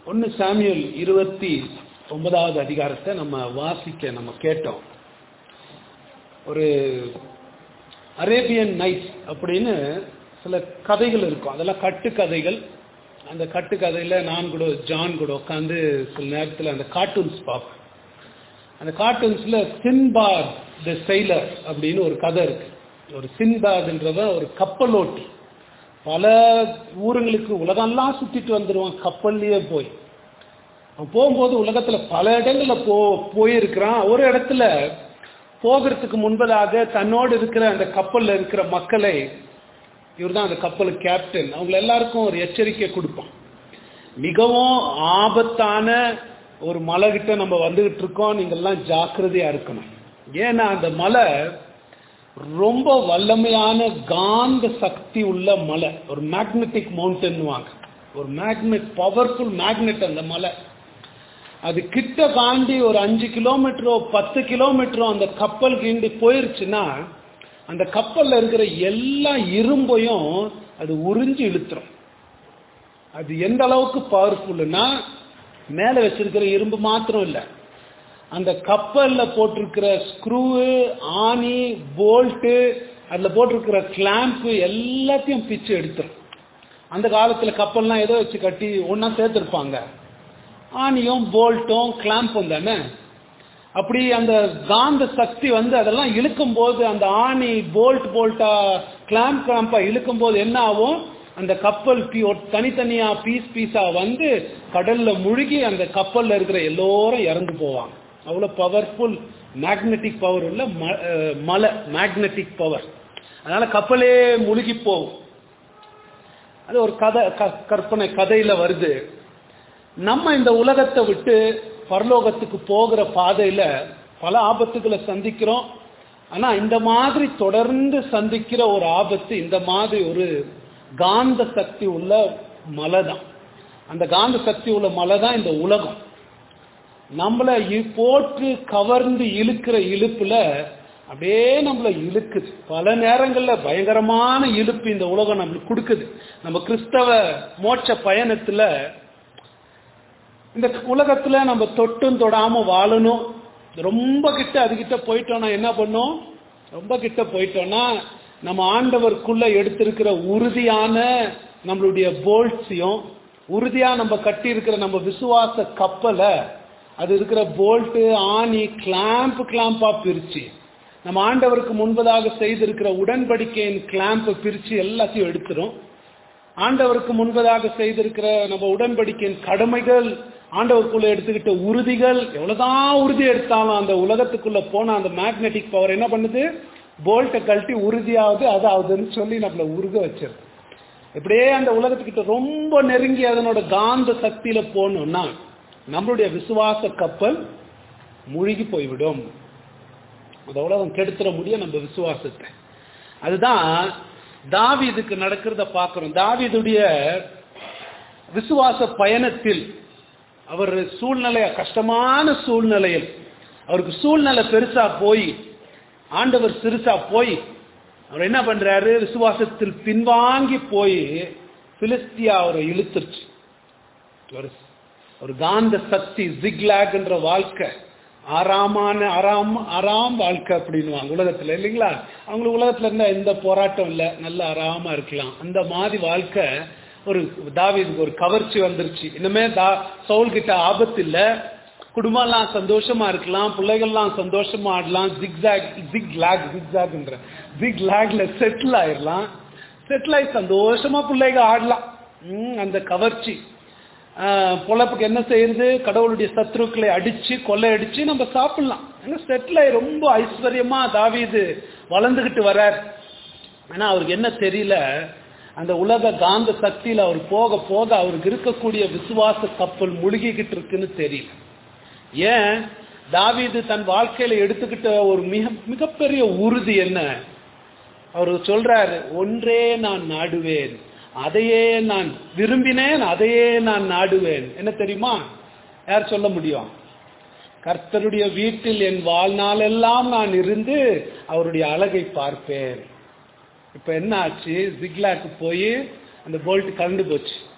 ஒன்று சாமியல் இருபத்தி ஒன்பதாவது அதிகாரத்தை நம்ம வாசிக்க நம்ம கேட்டோம் ஒரு அரேபியன் நைட்ஸ் அப்படின்னு சில கதைகள் இருக்கும் அதெல்லாம் கட்டுக்கதைகள் அந்த கட்டுக்கதையில் நான் கூட ஜான் கூட உட்காந்து சில நேரத்தில் அந்த கார்ட்டூன்ஸ் பார்ப்பேன் அந்த கார்ட்டூன்ஸில் சின்பாத் த செயலர் அப்படின்னு ஒரு கதை இருக்கு ஒரு சின்பாத்ன்றவன் ஒரு கப்பலோட்டி பல ஊருங்களுக்கு உலகம்லாம் சுற்றிட்டு வந்துடுவான் கப்பல்லையே போய் அவன் போகும்போது உலகத்தில் பல இடங்களில் போ போயிருக்கிறான் ஒரு இடத்துல போகிறதுக்கு முன்பதாக தன்னோடு இருக்கிற அந்த கப்பலில் இருக்கிற மக்களை இவர் தான் அந்த கப்பலுக்கு கேப்டன் அவங்க எல்லாருக்கும் ஒரு எச்சரிக்கை கொடுப்பான் மிகவும் ஆபத்தான ஒரு மலை கிட்ட நம்ம வந்துகிட்டு இருக்கோம் நீங்கள்லாம் ஜாக்கிரதையா இருக்கணும் ஏன்னா அந்த மலை ரொம்ப வல்லமையான காந்த சக்தி உள்ள மலை ஒரு மேக்னெட்டிக் மவுண்டன் வாங்க ஒரு மேக்னெட் பவர்ஃபுல் மேக்னெட் அந்த மலை அது கிட்ட தாண்டி ஒரு அஞ்சு கிலோமீட்டரோ பத்து கிலோமீட்டரோ அந்த கப்பல் கீண்டி போயிருச்சுன்னா அந்த கப்பல்ல இருக்கிற எல்லா இரும்பையும் அது உறிஞ்சி இழுத்துரும் அது எந்த அளவுக்கு பவர்ஃபுல்னா மேலே வச்சிருக்கிற இரும்பு மாத்திரம் இல்லை அந்த கப்பல்ல போட்டிருக்கிற ஸ்க்ரூவு ஆணி போல்ட்டு அதில் போட்டிருக்கிற கிளாம்ப்பு எல்லாத்தையும் பிச்சு எடுத்துரும் அந்த காலத்தில் கப்பல்லாம் ஏதோ வச்சு கட்டி ஒன்றா சேர்த்துருப்பாங்க ஆணியும் போல்ட்டும் கிளாம்பும் தானே அப்படி அந்த காந்த சக்தி வந்து அதெல்லாம் இழுக்கும் போது அந்த ஆணி போல்ட் போல்ட்டா கிளாம்ப் கிளாம்பா இழுக்கும் போது என்ன ஆகும் அந்த கப்பல் பீ தனித்தனியா பீஸ் பீஸா வந்து கடல்ல முழுகி அந்த கப்பல்ல இருக்கிற எல்லோரும் இறந்து போவாங்க அவ்வளவு பவர்ஃபுல் மேக்னெட்டிக் பவர் உள்ள மலை மேக்னெட்டிக் பவர் அதனால கப்பலே முழுகி போகும் அது ஒரு கதை கற்பனை கதையில வருது நம்ம இந்த உலகத்தை விட்டு பரலோகத்துக்கு போகிற பாதையில பல ஆபத்துகளை சந்திக்கிறோம் ஆனா இந்த மாதிரி தொடர்ந்து சந்திக்கிற ஒரு ஆபத்து இந்த மாதிரி ஒரு காந்த சக்தி உள்ள மலை தான் அந்த காந்த சக்தி உள்ள மலை தான் இந்த உலகம் நம்மளை போட்டு கவர்ந்து இழுக்கிற இழுப்புல அப்படியே நம்மளை இழுக்குது பல நேரங்கள்ல பயங்கரமான இழுப்பு இந்த உலகம் நம்மளுக்கு கொடுக்குது நம்ம கிறிஸ்தவ மோட்ச பயணத்துல இந்த உலகத்துல நம்ம தொட்டும் தொடாம வாழணும் ரொம்ப கிட்ட அதுகிட்ட போயிட்டோம்னா என்ன பண்ணோம் ரொம்ப கிட்ட போயிட்டோம்னா நம்ம ஆண்டவருக்குள்ள எடுத்திருக்கிற உறுதியான நம்மளுடைய போல்ட்ஸையும் உறுதியா நம்ம கட்டி இருக்கிற நம்ம விசுவாச கப்பலை அது இருக்கிற போல்ட்டு ஆணி கிளாம்ப் கிளாம்பா பிரிச்சு நம்ம ஆண்டவருக்கு முன்பதாக செய்திருக்கிற உடன்படிக்கையின் கிளாம்பை பிரிச்சு எல்லாத்தையும் எடுத்துரும் ஆண்டவருக்கு முன்பதாக செய்திருக்கிற நம்ம உடன்படிக்கையின் கடமைகள் ஆண்டவருக்குள்ள எடுத்துக்கிட்ட உறுதிகள் எவ்வளவுதான் உறுதி எடுத்தாலும் அந்த உலகத்துக்குள்ள போன அந்த மேக்னெட்டிக் பவர் என்ன பண்ணுது போல்ட்டை கழட்டி உறுதியாவது அது ஆகுதுன்னு சொல்லி நம்மளை உருக வச்சிருது இப்படியே அந்த உலகத்துக்கிட்ட ரொம்ப நெருங்கி அதனோட காந்த சக்தியில போகணும்னா நம்மளுடைய விசுவாச கப்பல் முழுகி போய்விடும் அந்த உலகம் கெடுத்துட முடியும் நம்ம விசுவாசத்தை அதுதான் தாவிதுக்கு நடக்கிறத பார்க்கிறோம் தாவிதுடைய விசுவாச பயணத்தில் அவர் சூழ்நிலை கஷ்டமான சூழ்நிலையில் அவருக்கு சூழ்நிலை பெருசா போய் ஆண்டவர் சிறுசா போய் அவர் என்ன பண்றாரு விசுவாசத்தில் பின்வாங்கி போய் பிலிஸ்தியா அவரை இழுத்துருச்சு ஒரு ஒரு காந்த சக்தி ஜிக்லாக் என்ற வாழ்க்கை ஆறாமான ஆறாம் ஆறாம் வாழ்க்கை அப்படின்னு உலகத்துல இல்லைங்களா அவங்களுக்கு உலகத்துல இருந்தா எந்த போராட்டம் இல்லை நல்ல ஆறாம இருக்கலாம் அந்த மாதிரி வாழ்க்கை ஒரு தாவிதுக்கு ஒரு கவர்ச்சி வந்துருச்சு இனிமே தா சவுல் கிட்ட ஆபத்து இல்லை குடும்பம்லாம் சந்தோஷமா இருக்கலாம் பிள்ளைகள்லாம் சந்தோஷமா ஆடலாம் ஜிக்ஸாக் ஜிக் லாக் ஜிக்ஸாக்ன்ற ஜிக் லாக்ல செட்டில் ஆயிடலாம் செட்டில் ஆகி சந்தோஷமா பிள்ளைங்க ஆடலாம் அந்த கவர்ச்சி பொழப்புக்கு என்ன செய்யறது கடவுளுடைய சத்ருக்களை அடிச்சு கொள்ளை அடிச்சு நம்ம சாப்பிடலாம் ஏன்னா செட்டில் ஆகி ரொம்ப ஐஸ்வர்யமா தாவிது வளர்ந்துகிட்டு வர்றார் ஆனா அவருக்கு என்ன தெரியல அந்த உலக காந்த சக்தியில அவர் போக போக அவருக்கு இருக்கக்கூடிய விசுவாச கப்பல் முழுகிக்கிட்டு இருக்குன்னு தெரியல ஏன் தாவிது தன் வாழ்க்கையில எடுத்துக்கிட்ட ஒரு மிக மிகப்பெரிய உறுதி என்ன அவர் சொல்றாரு ஒன்றே நான் நாடுவேன் அதையே நான் விரும்பினேன் அதையே நான் நாடுவேன் என்ன தெரியுமா யார் சொல்ல முடியும் கர்த்தருடைய வீட்டில் என் வாழ்நாளெல்லாம் நான் இருந்து அவருடைய அழகை பார்ப்பேன் இப்ப என்ன ஆச்சு ஜிக்லாக்கு போய் அந்த போல்ட் கலந்து போச்சு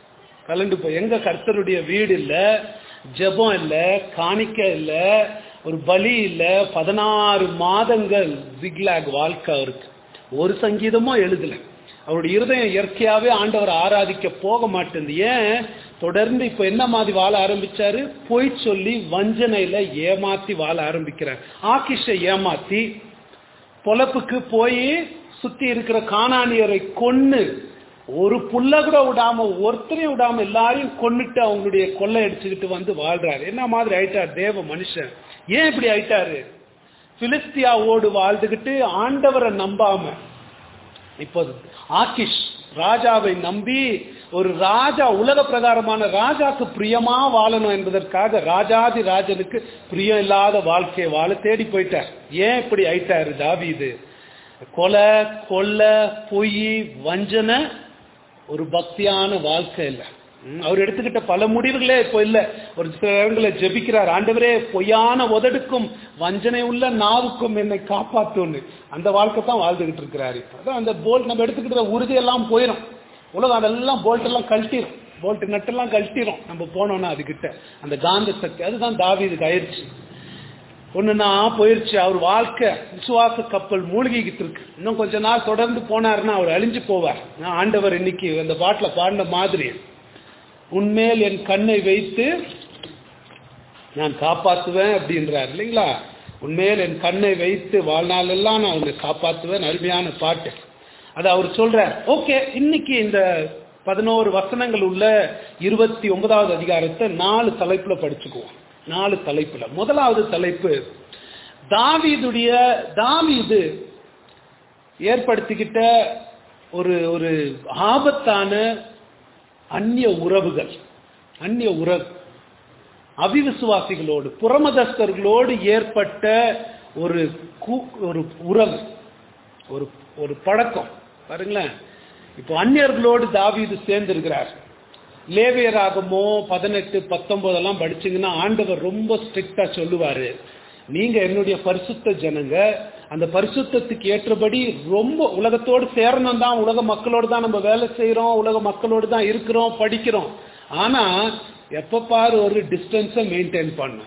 கலண்டு போய் எங்க கர்த்தருடைய வீடு இல்ல ஜெபம் இல்ல காணிக்க இல்ல ஒரு பலி இல்ல பதினாறு மாதங்கள் ஜிக்லாக் வாழ்க்கை அவருக்கு ஒரு சங்கீதமும் எழுதல அவருடைய இருதயம் இயற்கையாவே ஆண்டவர் ஆராதிக்க போக மாட்டேங்குது ஏன் தொடர்ந்து இப்ப என்ன மாதிரி வாழ ஆரம்பிச்சாரு பொய் சொல்லி வஞ்சனையில ஏமாத்தி வாழ ஆரம்பிக்கிறார் ஆக்கிஷை ஏமாத்தி பொழப்புக்கு போய் சுத்தி இருக்கிற காணானியரை கொன்னு ஒரு புள்ள கூட விடாம ஒருத்தரையும் விடாம எல்லாரையும் கொன்னுட்டு அவங்களுடைய கொள்ளை அடிச்சுக்கிட்டு வந்து வாழ்றாரு என்ன மாதிரி ஆயிட்டார் தேவ மனுஷன் ஏன் இப்படி ஆயிட்டாரு பிலிஸ்தியாவோடு வாழ்ந்துகிட்டு ஆண்டவரை நம்பாம இப்போ ஆக்கிஷ் ராஜாவை நம்பி ஒரு ராஜா உலக பிரகாரமான ராஜாக்கு பிரியமா வாழணும் என்பதற்காக ராஜாதி ராஜனுக்கு பிரியம் இல்லாத வாழ்க்கையை வாழ தேடி போயிட்டார் ஏன் இப்படி ஆயிட்டாரு தாவீது கொலை கொள்ளை பொய் வஞ்சனை ஒரு பக்தியான வாழ்க்கை இல்லை ம், அவர் எடுத்துக்கிட்ட பல முடிவுகளே இப்போ இல்ல ஒரு சில இடங்களை ஜெபிக்கிறார் ஆண்டவரே பொய்யான உதடுக்கும் வஞ்சனை உள்ள நாவுக்கும் என்னை காப்பாத்துன்னு அந்த வாழ்க்கை தான் வாழ்ந்துகிட்டு இருக்கிறாரு இப்போ அதான் அந்த போல்ட் நம்ம எடுத்துக்கிட்ட உறுதியெல்லாம் போயிடும் உலகம் அதெல்லாம் போல்ட் எல்லாம் கழட்டிடும் போல்ட் நட்டெல்லாம் கழட்டிடும் நம்ம போனோம்னா அதுகிட்ட அந்த காந்த சக்தி அதுதான் தாவீதுக்கு ஆயிடுச்சு ஒண்ணுன்னா போயிருச்சு அவர் வாழ்க்கை விசுவாச கப்பல் மூழ்கிக்கிட்டு இருக்கு இன்னும் கொஞ்ச நாள் தொடர்ந்து போனாருன்னா அவர் அழிஞ்சு போவார் நான் ஆண்டவர் இன்னைக்கு அந்த பாட்டுல பாடின மாதிரி உன்மேல் என் கண்ணை வைத்து நான் காப்பாத்துவேன் அப்படின்றார் இல்லைங்களா உன்மேல் என் கண்ணை வைத்து வாழ்நாளெல்லாம் நான் உன்னை காப்பாத்துவேன் அருமையான பாட்டு அது அவர் சொல்றார் ஓகே இன்னைக்கு இந்த பதினோரு வசனங்கள் உள்ள இருபத்தி ஒன்பதாவது அதிகாரத்தை நாலு தலைப்புல படிச்சுக்குவோம் நாலு தலைப்புல முதலாவது தலைப்பு தாவீதுடைய தாவீது ஏற்படுத்திக்கிட்ட ஒரு ஒரு ஆபத்தான அந்நிய உறவுகள் அந்நிய உறவு அவிவிசுவாசிகளோடு புறமதஸ்தர்களோடு ஏற்பட்ட ஒரு கூ- ஒரு உறவு ஒரு ஒரு பழக்கம் பாருங்களேன் இப்போ அந்நியர்களோடு தாவீது சேர்ந்திருக்கிறார் லேவியராகமோ பதினெட்டு பத்தொன்பதெல்லாம் படிச்சீங்கன்னா ஆண்டவர் ரொம்ப ஸ்ட்ரிக்டா சொல்லுவாரு நீங்க என்னுடைய பரிசுத்த ஜனங்க அந்த பரிசுத்தத்துக்கு ஏற்றபடி ரொம்ப உலகத்தோடு சேரணும் தான் உலக மக்களோடு தான் நம்ம வேலை செய்யறோம் உலக மக்களோடு தான் இருக்கிறோம் படிக்கிறோம் ஆனா எப்ப பாரு ஒரு டிஸ்டன்ஸை மெயின்டைன் பண்ணும்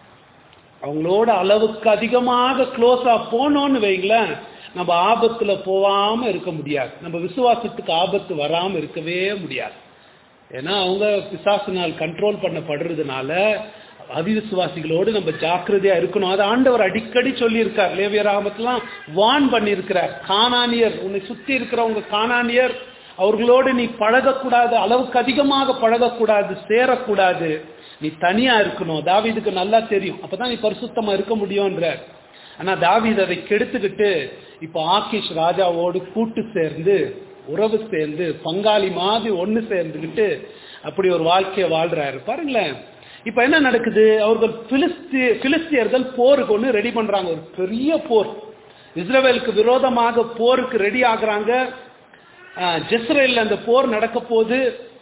அவங்களோட அளவுக்கு அதிகமாக க்ளோஸா போனோம்னு வைங்களேன் நம்ம ஆபத்துல போகாம இருக்க முடியாது நம்ம விசுவாசத்துக்கு ஆபத்து வராம இருக்கவே முடியாது ஏன்னா அவங்க பிசாசினால் கண்ட்ரோல் பண்ணப்படுறதுனால அவிவிசுவாசிகளோடு நம்ம ஜாக்கிரதையா இருக்கணும் அது ஆண்டவர் அடிக்கடி சொல்லியிருக்கார் லேவியராமத்தெல்லாம் வான் பண்ணியிருக்கிறார் காணானியர் உன்னை சுத்தி இருக்கிறவங்க காணானியர் அவர்களோடு நீ பழகக்கூடாது அளவுக்கு அதிகமாக பழகக்கூடாது சேரக்கூடாது நீ தனியா இருக்கணும் தாவீதுக்கு நல்லா தெரியும் அப்பதான் நீ பரிசுத்தமா இருக்க முடியும்ன்றார் ஆனா தாவீது அதை கெடுத்துக்கிட்டு இப்ப ஆகிஷ் ராஜாவோடு கூட்டு சேர்ந்து உறவு சேர்ந்து பங்காளி மாதிரி ஒண்ணு சேர்ந்துக்கிட்டு அப்படி ஒரு வாழ்க்கையை வாழ்றாரு பாருங்களேன் இப்ப என்ன நடக்குது அவர்கள் பிலிஸ்தி பிலிஸ்தியர்கள் போருக்கு ஒண்ணு ரெடி பண்றாங்க ஒரு பெரிய போர் இஸ்ரவேலுக்கு விரோதமாக போருக்கு ரெடி ஆகுறாங்க ஜெஸ்ரேல் அந்த போர் நடக்க போது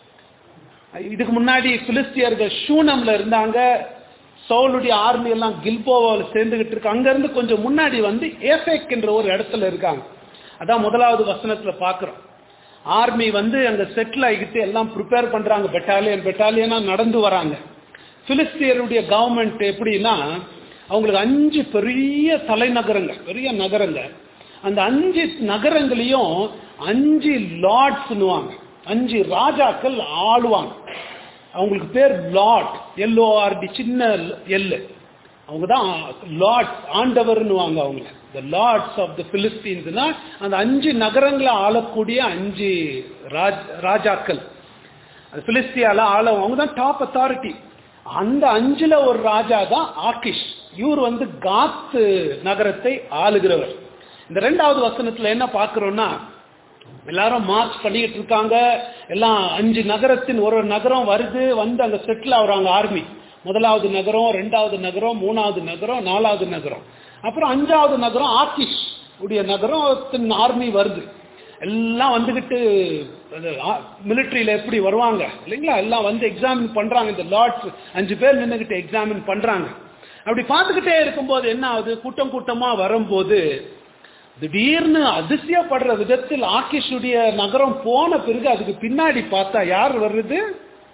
இதுக்கு முன்னாடி பிலிஸ்தியர்கள் ஷூனம்ல இருந்தாங்க சவுலுடைய ஆர்மி எல்லாம் கில்போவாவில் சேர்ந்துகிட்டு இருக்கு அங்க இருந்து கொஞ்சம் முன்னாடி வந்து ஏஃபேக் என்ற ஒரு இடத்துல இருக்காங்க அதான் முதலாவது வசனத்துல பாக்குறோம் ஆர்மி வந்து அங்க செட்டில் ஆகிட்டு எல்லாம் ப்ரிப்பேர் பண்றாங்க பெட்டாலியன் பெட்டாலியனா நடந்து வராங்க பிலிஸ்தியருடைய கவர்மெண்ட் எப்படின்னா அவங்களுக்கு அஞ்சு பெரிய தலைநகரங்கள் பெரிய நகரங்கள் அந்த அஞ்சு நகரங்களையும் அஞ்சு லார்ட்ஸ்னுவாங்க அஞ்சு ராஜாக்கள் ஆளுவாங்க அவங்களுக்கு பேர் லார்ட் எல்ஓஆர்டி சின்ன எல்லு அவங்க தான் லார்ட்ஸ் ஆண்டவர்னுவாங்க அவங்க த லார்ட்ஸ் ஆஃப் த பிலிஸ்தீன்ஸ்னா அந்த அஞ்சு நகரங்களை ஆளக்கூடிய அஞ்சு ராஜ் ராஜாக்கள் அது பிலிஸ்தியால ஆள அவங்க தான் டாப் அத்தாரிட்டி அந்த அஞ்சுல ஒரு ராஜா தான் ஆகிஷ் இவர் வந்து காத் நகரத்தை ஆளுகிறவர் இந்த ரெண்டாவது வசனத்துல என்ன பாக்குறோம்னா எல்லாரும் மார்ச் பண்ணிக்கிட்டு இருக்காங்க எல்லாம் அஞ்சு நகரத்தின் ஒரு ஒரு நகரம் வருது வந்து அங்க செட்டில் ஆகுறாங்க ஆர்மி முதலாவது நகரம் ரெண்டாவது நகரம் மூணாவது நகரம் நாலாவது நகரம் அப்புறம் அஞ்சாவது நகரம் ஆக்கிஷ் உடைய நகரத்தின் ஆர்மி வருது எல்லாம் வந்துகிட்டு மிலிட்ரியில எப்படி வருவாங்க இல்லைங்களா எல்லாம் வந்து எக்ஸாமின் பண்றாங்க இந்த லார்ட்ஸ் அஞ்சு பேர் நின்றுகிட்டு எக்ஸாமின் பண்றாங்க அப்படி பார்த்துக்கிட்டே இருக்கும்போது என்ன ஆகுது கூட்டம் கூட்டமா வரும்போது திடீர்னு அதிசயப்படுற விதத்தில் ஆக்கிஷுடைய நகரம் போன பிறகு அதுக்கு பின்னாடி பார்த்தா யார் வர்றது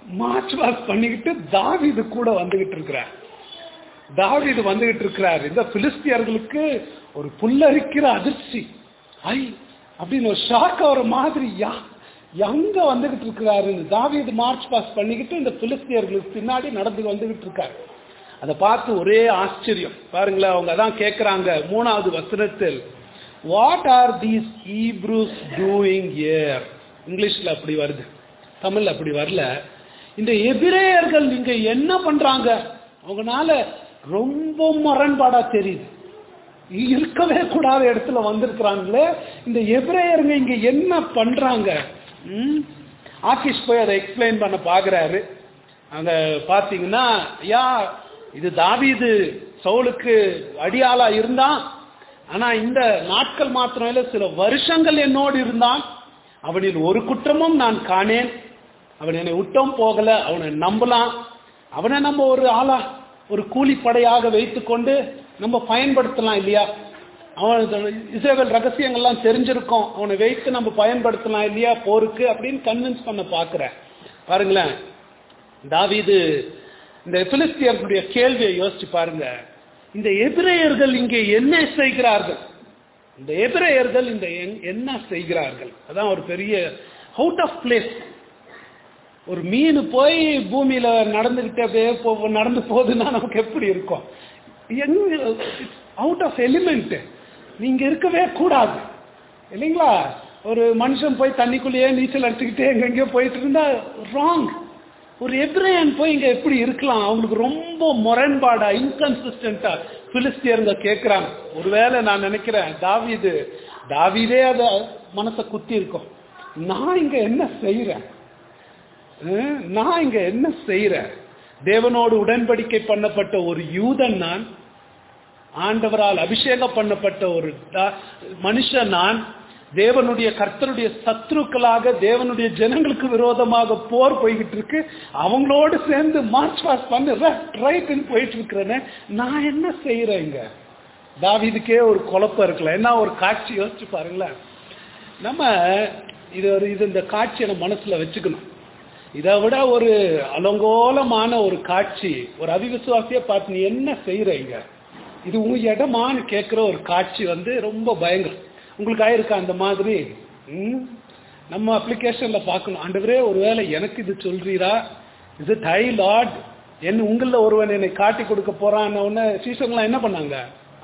மார்ச் பாஸ் பண்ணிக்கிட்டு தாவீது கூட வந்துகிட்டு இருக்கிறார் தாவீது வந்துகிட்டு இருக்கிறார் இந்த பிலிஸ்தியர்களுக்கு ஒரு புல்லரிக்கிற அதிர்ச்சி ஐ அப்படின்னு ஒரு ஷாக் ஆகிற மாதிரி யா எங்க வந்துகிட்டு இருக்கிறாருன்னு தாவீது மார்ச் பாஸ் பண்ணிக்கிட்டு இந்த பிலிஸ்தியர்களுக்கு பின்னாடி நடந்து வந்துகிட்டு இருக்காரு அதை பார்த்து ஒரே ஆச்சரியம் பாருங்களேன் அவங்க அதான் கேட்குறாங்க மூணாவது வசனத்தில் what are these Hebrews doing here இங்கிலீஷ்ல அப்படி வருது தமிழ் அப்படி வரல இந்த எபிரேயர்கள் இங்க என்ன பண்றாங்க அவங்கனால ரொம்ப முரண்பாடா தெரியுது இருக்கவே கூடாத இடத்துல வந்திருக்கிறாங்களே இந்த எபிரேயருங்க இங்க என்ன பண்றாங்க ம்? ஆகிஷ் போய் அதை எக்ஸ்பிளைன் பண்ண பாக்குறாரு அங்க பாத்தீங்கன்னா யா இது தாவீது சவுலுக்கு அடியாளா இருந்தான் ஆனா இந்த நாட்கள் மாத்திரம் இல்ல சில வருஷங்கள் என்னோடு இருந்தான் அவனில் ஒரு குற்றமும் நான் காணேன் அவன் என்னை விட்டும் போகல அவனை நம்பலாம் அவனை நம்ம ஒரு ஆளா ஒரு கூலிப்படையாக வைத்துக்கொண்டு நம்ம பயன்படுத்தலாம் இல்லையா அவன் இஸ்ரேல் ரகசியங்கள்லாம் தெரிஞ்சிருக்கும் அவனை வைத்து நம்ம பயன்படுத்தலாம் இல்லையா போருக்கு அப்படின்னு கன்வின்ஸ் பண்ண பார்க்கிறேன் பாருங்களேன் தாவீது இந்த பிலிஸ்தியர்களுடைய கேள்வியை யோசிச்சு பாருங்க இந்த எபிரேயர்கள் இங்கே என்ன செய்கிறார்கள் இந்த எபிரேயர்கள் இந்த என்- என்ன செய்கிறார்கள் அதான் ஒரு பெரிய அவுட் ஆஃப் பிளேஸ் ஒரு மீன் போய் பூமியில நடந்துகிட்டே அப்படியே போ- நடந்து போகுதுன்னா நமக்கு எப்படி இருக்கும் அவுட் ஆஃப் எலிமெண்ட் நீங்க இருக்கவே கூடாது இல்லைங்களா ஒரு மனுஷன் போய் தண்ணிக்குள்ளேயே நீச்சல் அடிச்சுக்கிட்டே எங்கெங்கயோ போயிட்டு இருந்தா ராங் ஒரு எப்ரேயன் போய் இங்க எப்படி இருக்கலாம் அவங்களுக்கு ரொம்ப முரண்பாடா இன்கன்சிஸ்டண்டா பிலிஸ்தியருங்க கேட்கிறாங்க ஒருவேளை நான் நினைக்கிறேன் தாவீது தாவீதே அத மனசை குத்தி இருக்கும் நான் இங்க என்ன செய்யறேன் அஹ், நான் இங்க என்ன செய்யறேன் தேவனோடு உடன்படிக்கை பண்ணப்பட்ட ஒரு யூதன் நான் ஆண்டவரால் அபிஷேகம் பண்ணப்பட்ட ஒரு தா- மனுஷன் நான் தேவனுடைய கர்த்தருடைய சத்ருக்களாக தேவனுடைய ஜனங்களுக்கு விரோதமாக போர் போய்கிட்டு இருக்கு அவங்களோடு சேர்ந்து மார்ச் பாஸ் பண்ணி ரைட்னு போயிட்டு இருக்கிறேன்னு நான் என்ன செய்யறேங்க தாவீதுக்கே ஒரு குழப்பம் இருக்குல்ல என்ன ஒரு காட்சி யோசிச்சு பாருங்களேன் நம்ம இது ஒரு இது இந்த காட்சியை நம்ம மனசுல வச்சுக்கணும் இதை விட ஒரு அலங்கோலமான ஒரு காட்சி ஒரு அவிவிசுவாசிய பார்த்து நீ என்ன செய்யறீங்க இது உங்க இடமான்னு கேட்கிற ஒரு காட்சி வந்து ரொம்ப பயங்கரம் உங்களுக்கு ஆயிருக்கா அந்த மாதிரி ம்? நம்ம அப்ளிகேஷன்ல பார்க்கணும் ஆண்டவரே ஒருவேளை எனக்கு இது சொல்றீரா இது டை லார்ட் என்ன உங்கள ஒருவன் என்னை காட்டி கொடுக்க போறான்னு உடனே சீசன்லாம் என்ன பண்ணாங்க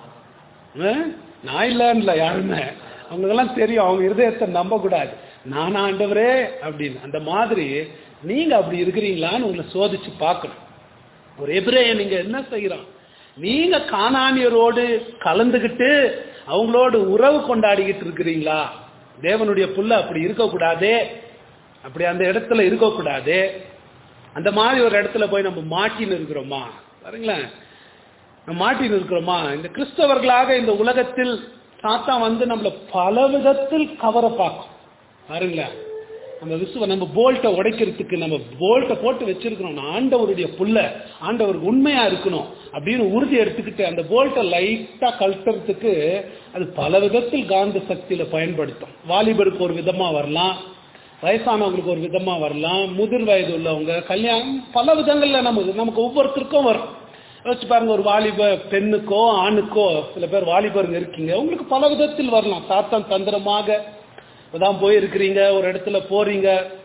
அஹ்? நான் இல்லைன்னுல யாருமே அவங்களுக்கெல்லாம் தெரியும் அவங்க இருதயத்தை நம்ப கூடாது நான் ஆண்டவரே அப்படின்னு அந்த மாதிரி நீங்க அப்படி இருக்கிறீங்களான்னு உங்களை சோதிச்சு பார்க்கணும் ஒரு எபிரேயன் நீங்க என்ன செய்யறான் நீங்க கானானியரோடு கலந்துகிட்டு அவங்களோடு உறவு கொண்டாடிக்கிட்டு இருக்கிறீங்களா தேவனுடைய புள்ள அப்படி இருக்கக்கூடாதே அப்படி அந்த இடத்துல இருக்கக்கூடாதே அந்த மாதிரி ஒரு இடத்துல போய் நம்ம மாட்டின்னு இருக்கிறோமா பாருங்களேன் நம்ம மாட்டின்னு இருக்கிறோமா இந்த கிறிஸ்தவர்களாக இந்த உலகத்தில் சாத்தான் வந்து நம்மள பல விதத்தில் கவர பார்க்கும் பாருங்களேன் நம்ம விசுவ நம்ம போல்ட்டை உடைக்கிறதுக்கு நம்ம போல்ட்டை போட்டு வச்சிருக்கிறோம் நான் ஆண்டவருடைய புள்ள ஆண்டவருக்கு உண்மையா இருக்கணும் அப்படின்னு உறுதி எடுத்துக்கிட்டு அந்த போல்ட்டை லைட்டா கழட்டுறதுக்கு அது பல விதத்தில் காந்த சக்தியில பயன்படுத்தும் வாலிபருக்கு ஒரு விதமா வரலாம் வயசானவங்களுக்கு ஒரு விதமா வரலாம் முதிர் வயது உள்ளவங்க கல்யாணம் பல விதங்கள்ல நமக்கு நமக்கு ஒவ்வொருத்தருக்கும் வரும் யோசிச்சு பாருங்க ஒரு வாலிப பெண்ணுக்கோ ஆணுக்கோ சில பேர் வாலிபருங்க இருக்கீங்க உங்களுக்கு பல விதத்தில் வரலாம் சாத்தான் தந்திரமாக இப்பதான் போயிருக்கிறீங்க ஒரு இடத்துல போறீங்க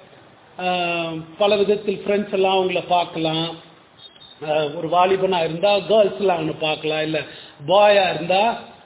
ஆஹ், பல விதத்தில் ஃப்ரெண்ட்ஸ் எல்லாம் உங்களை பார்க்கலாம் ஆஹ், ஒரு வாலிபனா இருந்தா கேர்ள்ஸ் எல்லாம் அவனை பார்க்கலாம் இல்ல பாயா இருந்தா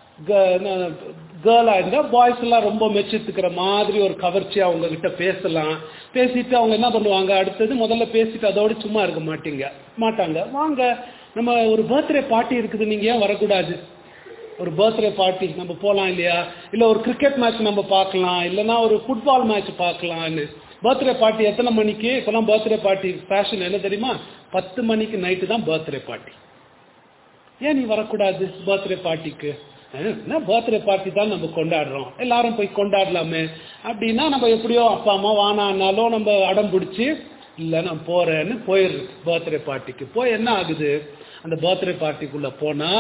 கேர்ளா இருந்தா பாய்ஸ் எல்லாம் ரொம்ப மெச்சித்துக்கிற மாதிரி ஒரு கவர்ச்சியா அவங்க கிட்ட பேசலாம் பேசிட்டு அவங்க என்ன பண்ணுவாங்க அடுத்தது முதல்ல பேசிட்டு அதோட சும்மா இருக்க மாட்டீங்க மாட்டாங்க வாங்க நம்ம ஒரு பர்த்டே பார்ட்டி இருக்குது நீங்க ஏன் வரக்கூடாது ஒரு பர்த்டே பார்ட்டி நம்ம போகலாம் இல்லையா இல்ல ஒரு கிரிக்கெட் மேட்ச் நம்ம பார்க்கலாம் இல்லைன்னா ஒரு ஃபுட்பால் மேட்ச் பார்க்கலாம்னு பர்த்டே பார்ட்டி எத்தனை மணிக்கு இப்பெல்லாம் பர்த்டே பார்ட்டி ஃபேஷன் என்ன தெரியுமா பத்து மணிக்கு நைட்டு தான் பர்த்டே பார்ட்டி ஏன் நீ வரக்கூடாது பர்த்டே பார்ட்டிக்கு என்ன பர்த்டே பார்ட்டி தான் நம்ம கொண்டாடுறோம் எல்லாரும் போய் கொண்டாடலாமே அப்படின்னா நம்ம எப்படியோ அப்பா அம்மா வானானாலும் நம்ம அடம் பிடிச்சி இல்லை நான் போறேன்னு போயிடுறது பர்த்டே பார்ட்டிக்கு போய் என்ன ஆகுது அந்த பர்த்டே பார்ட்டிக்குள்ள போனா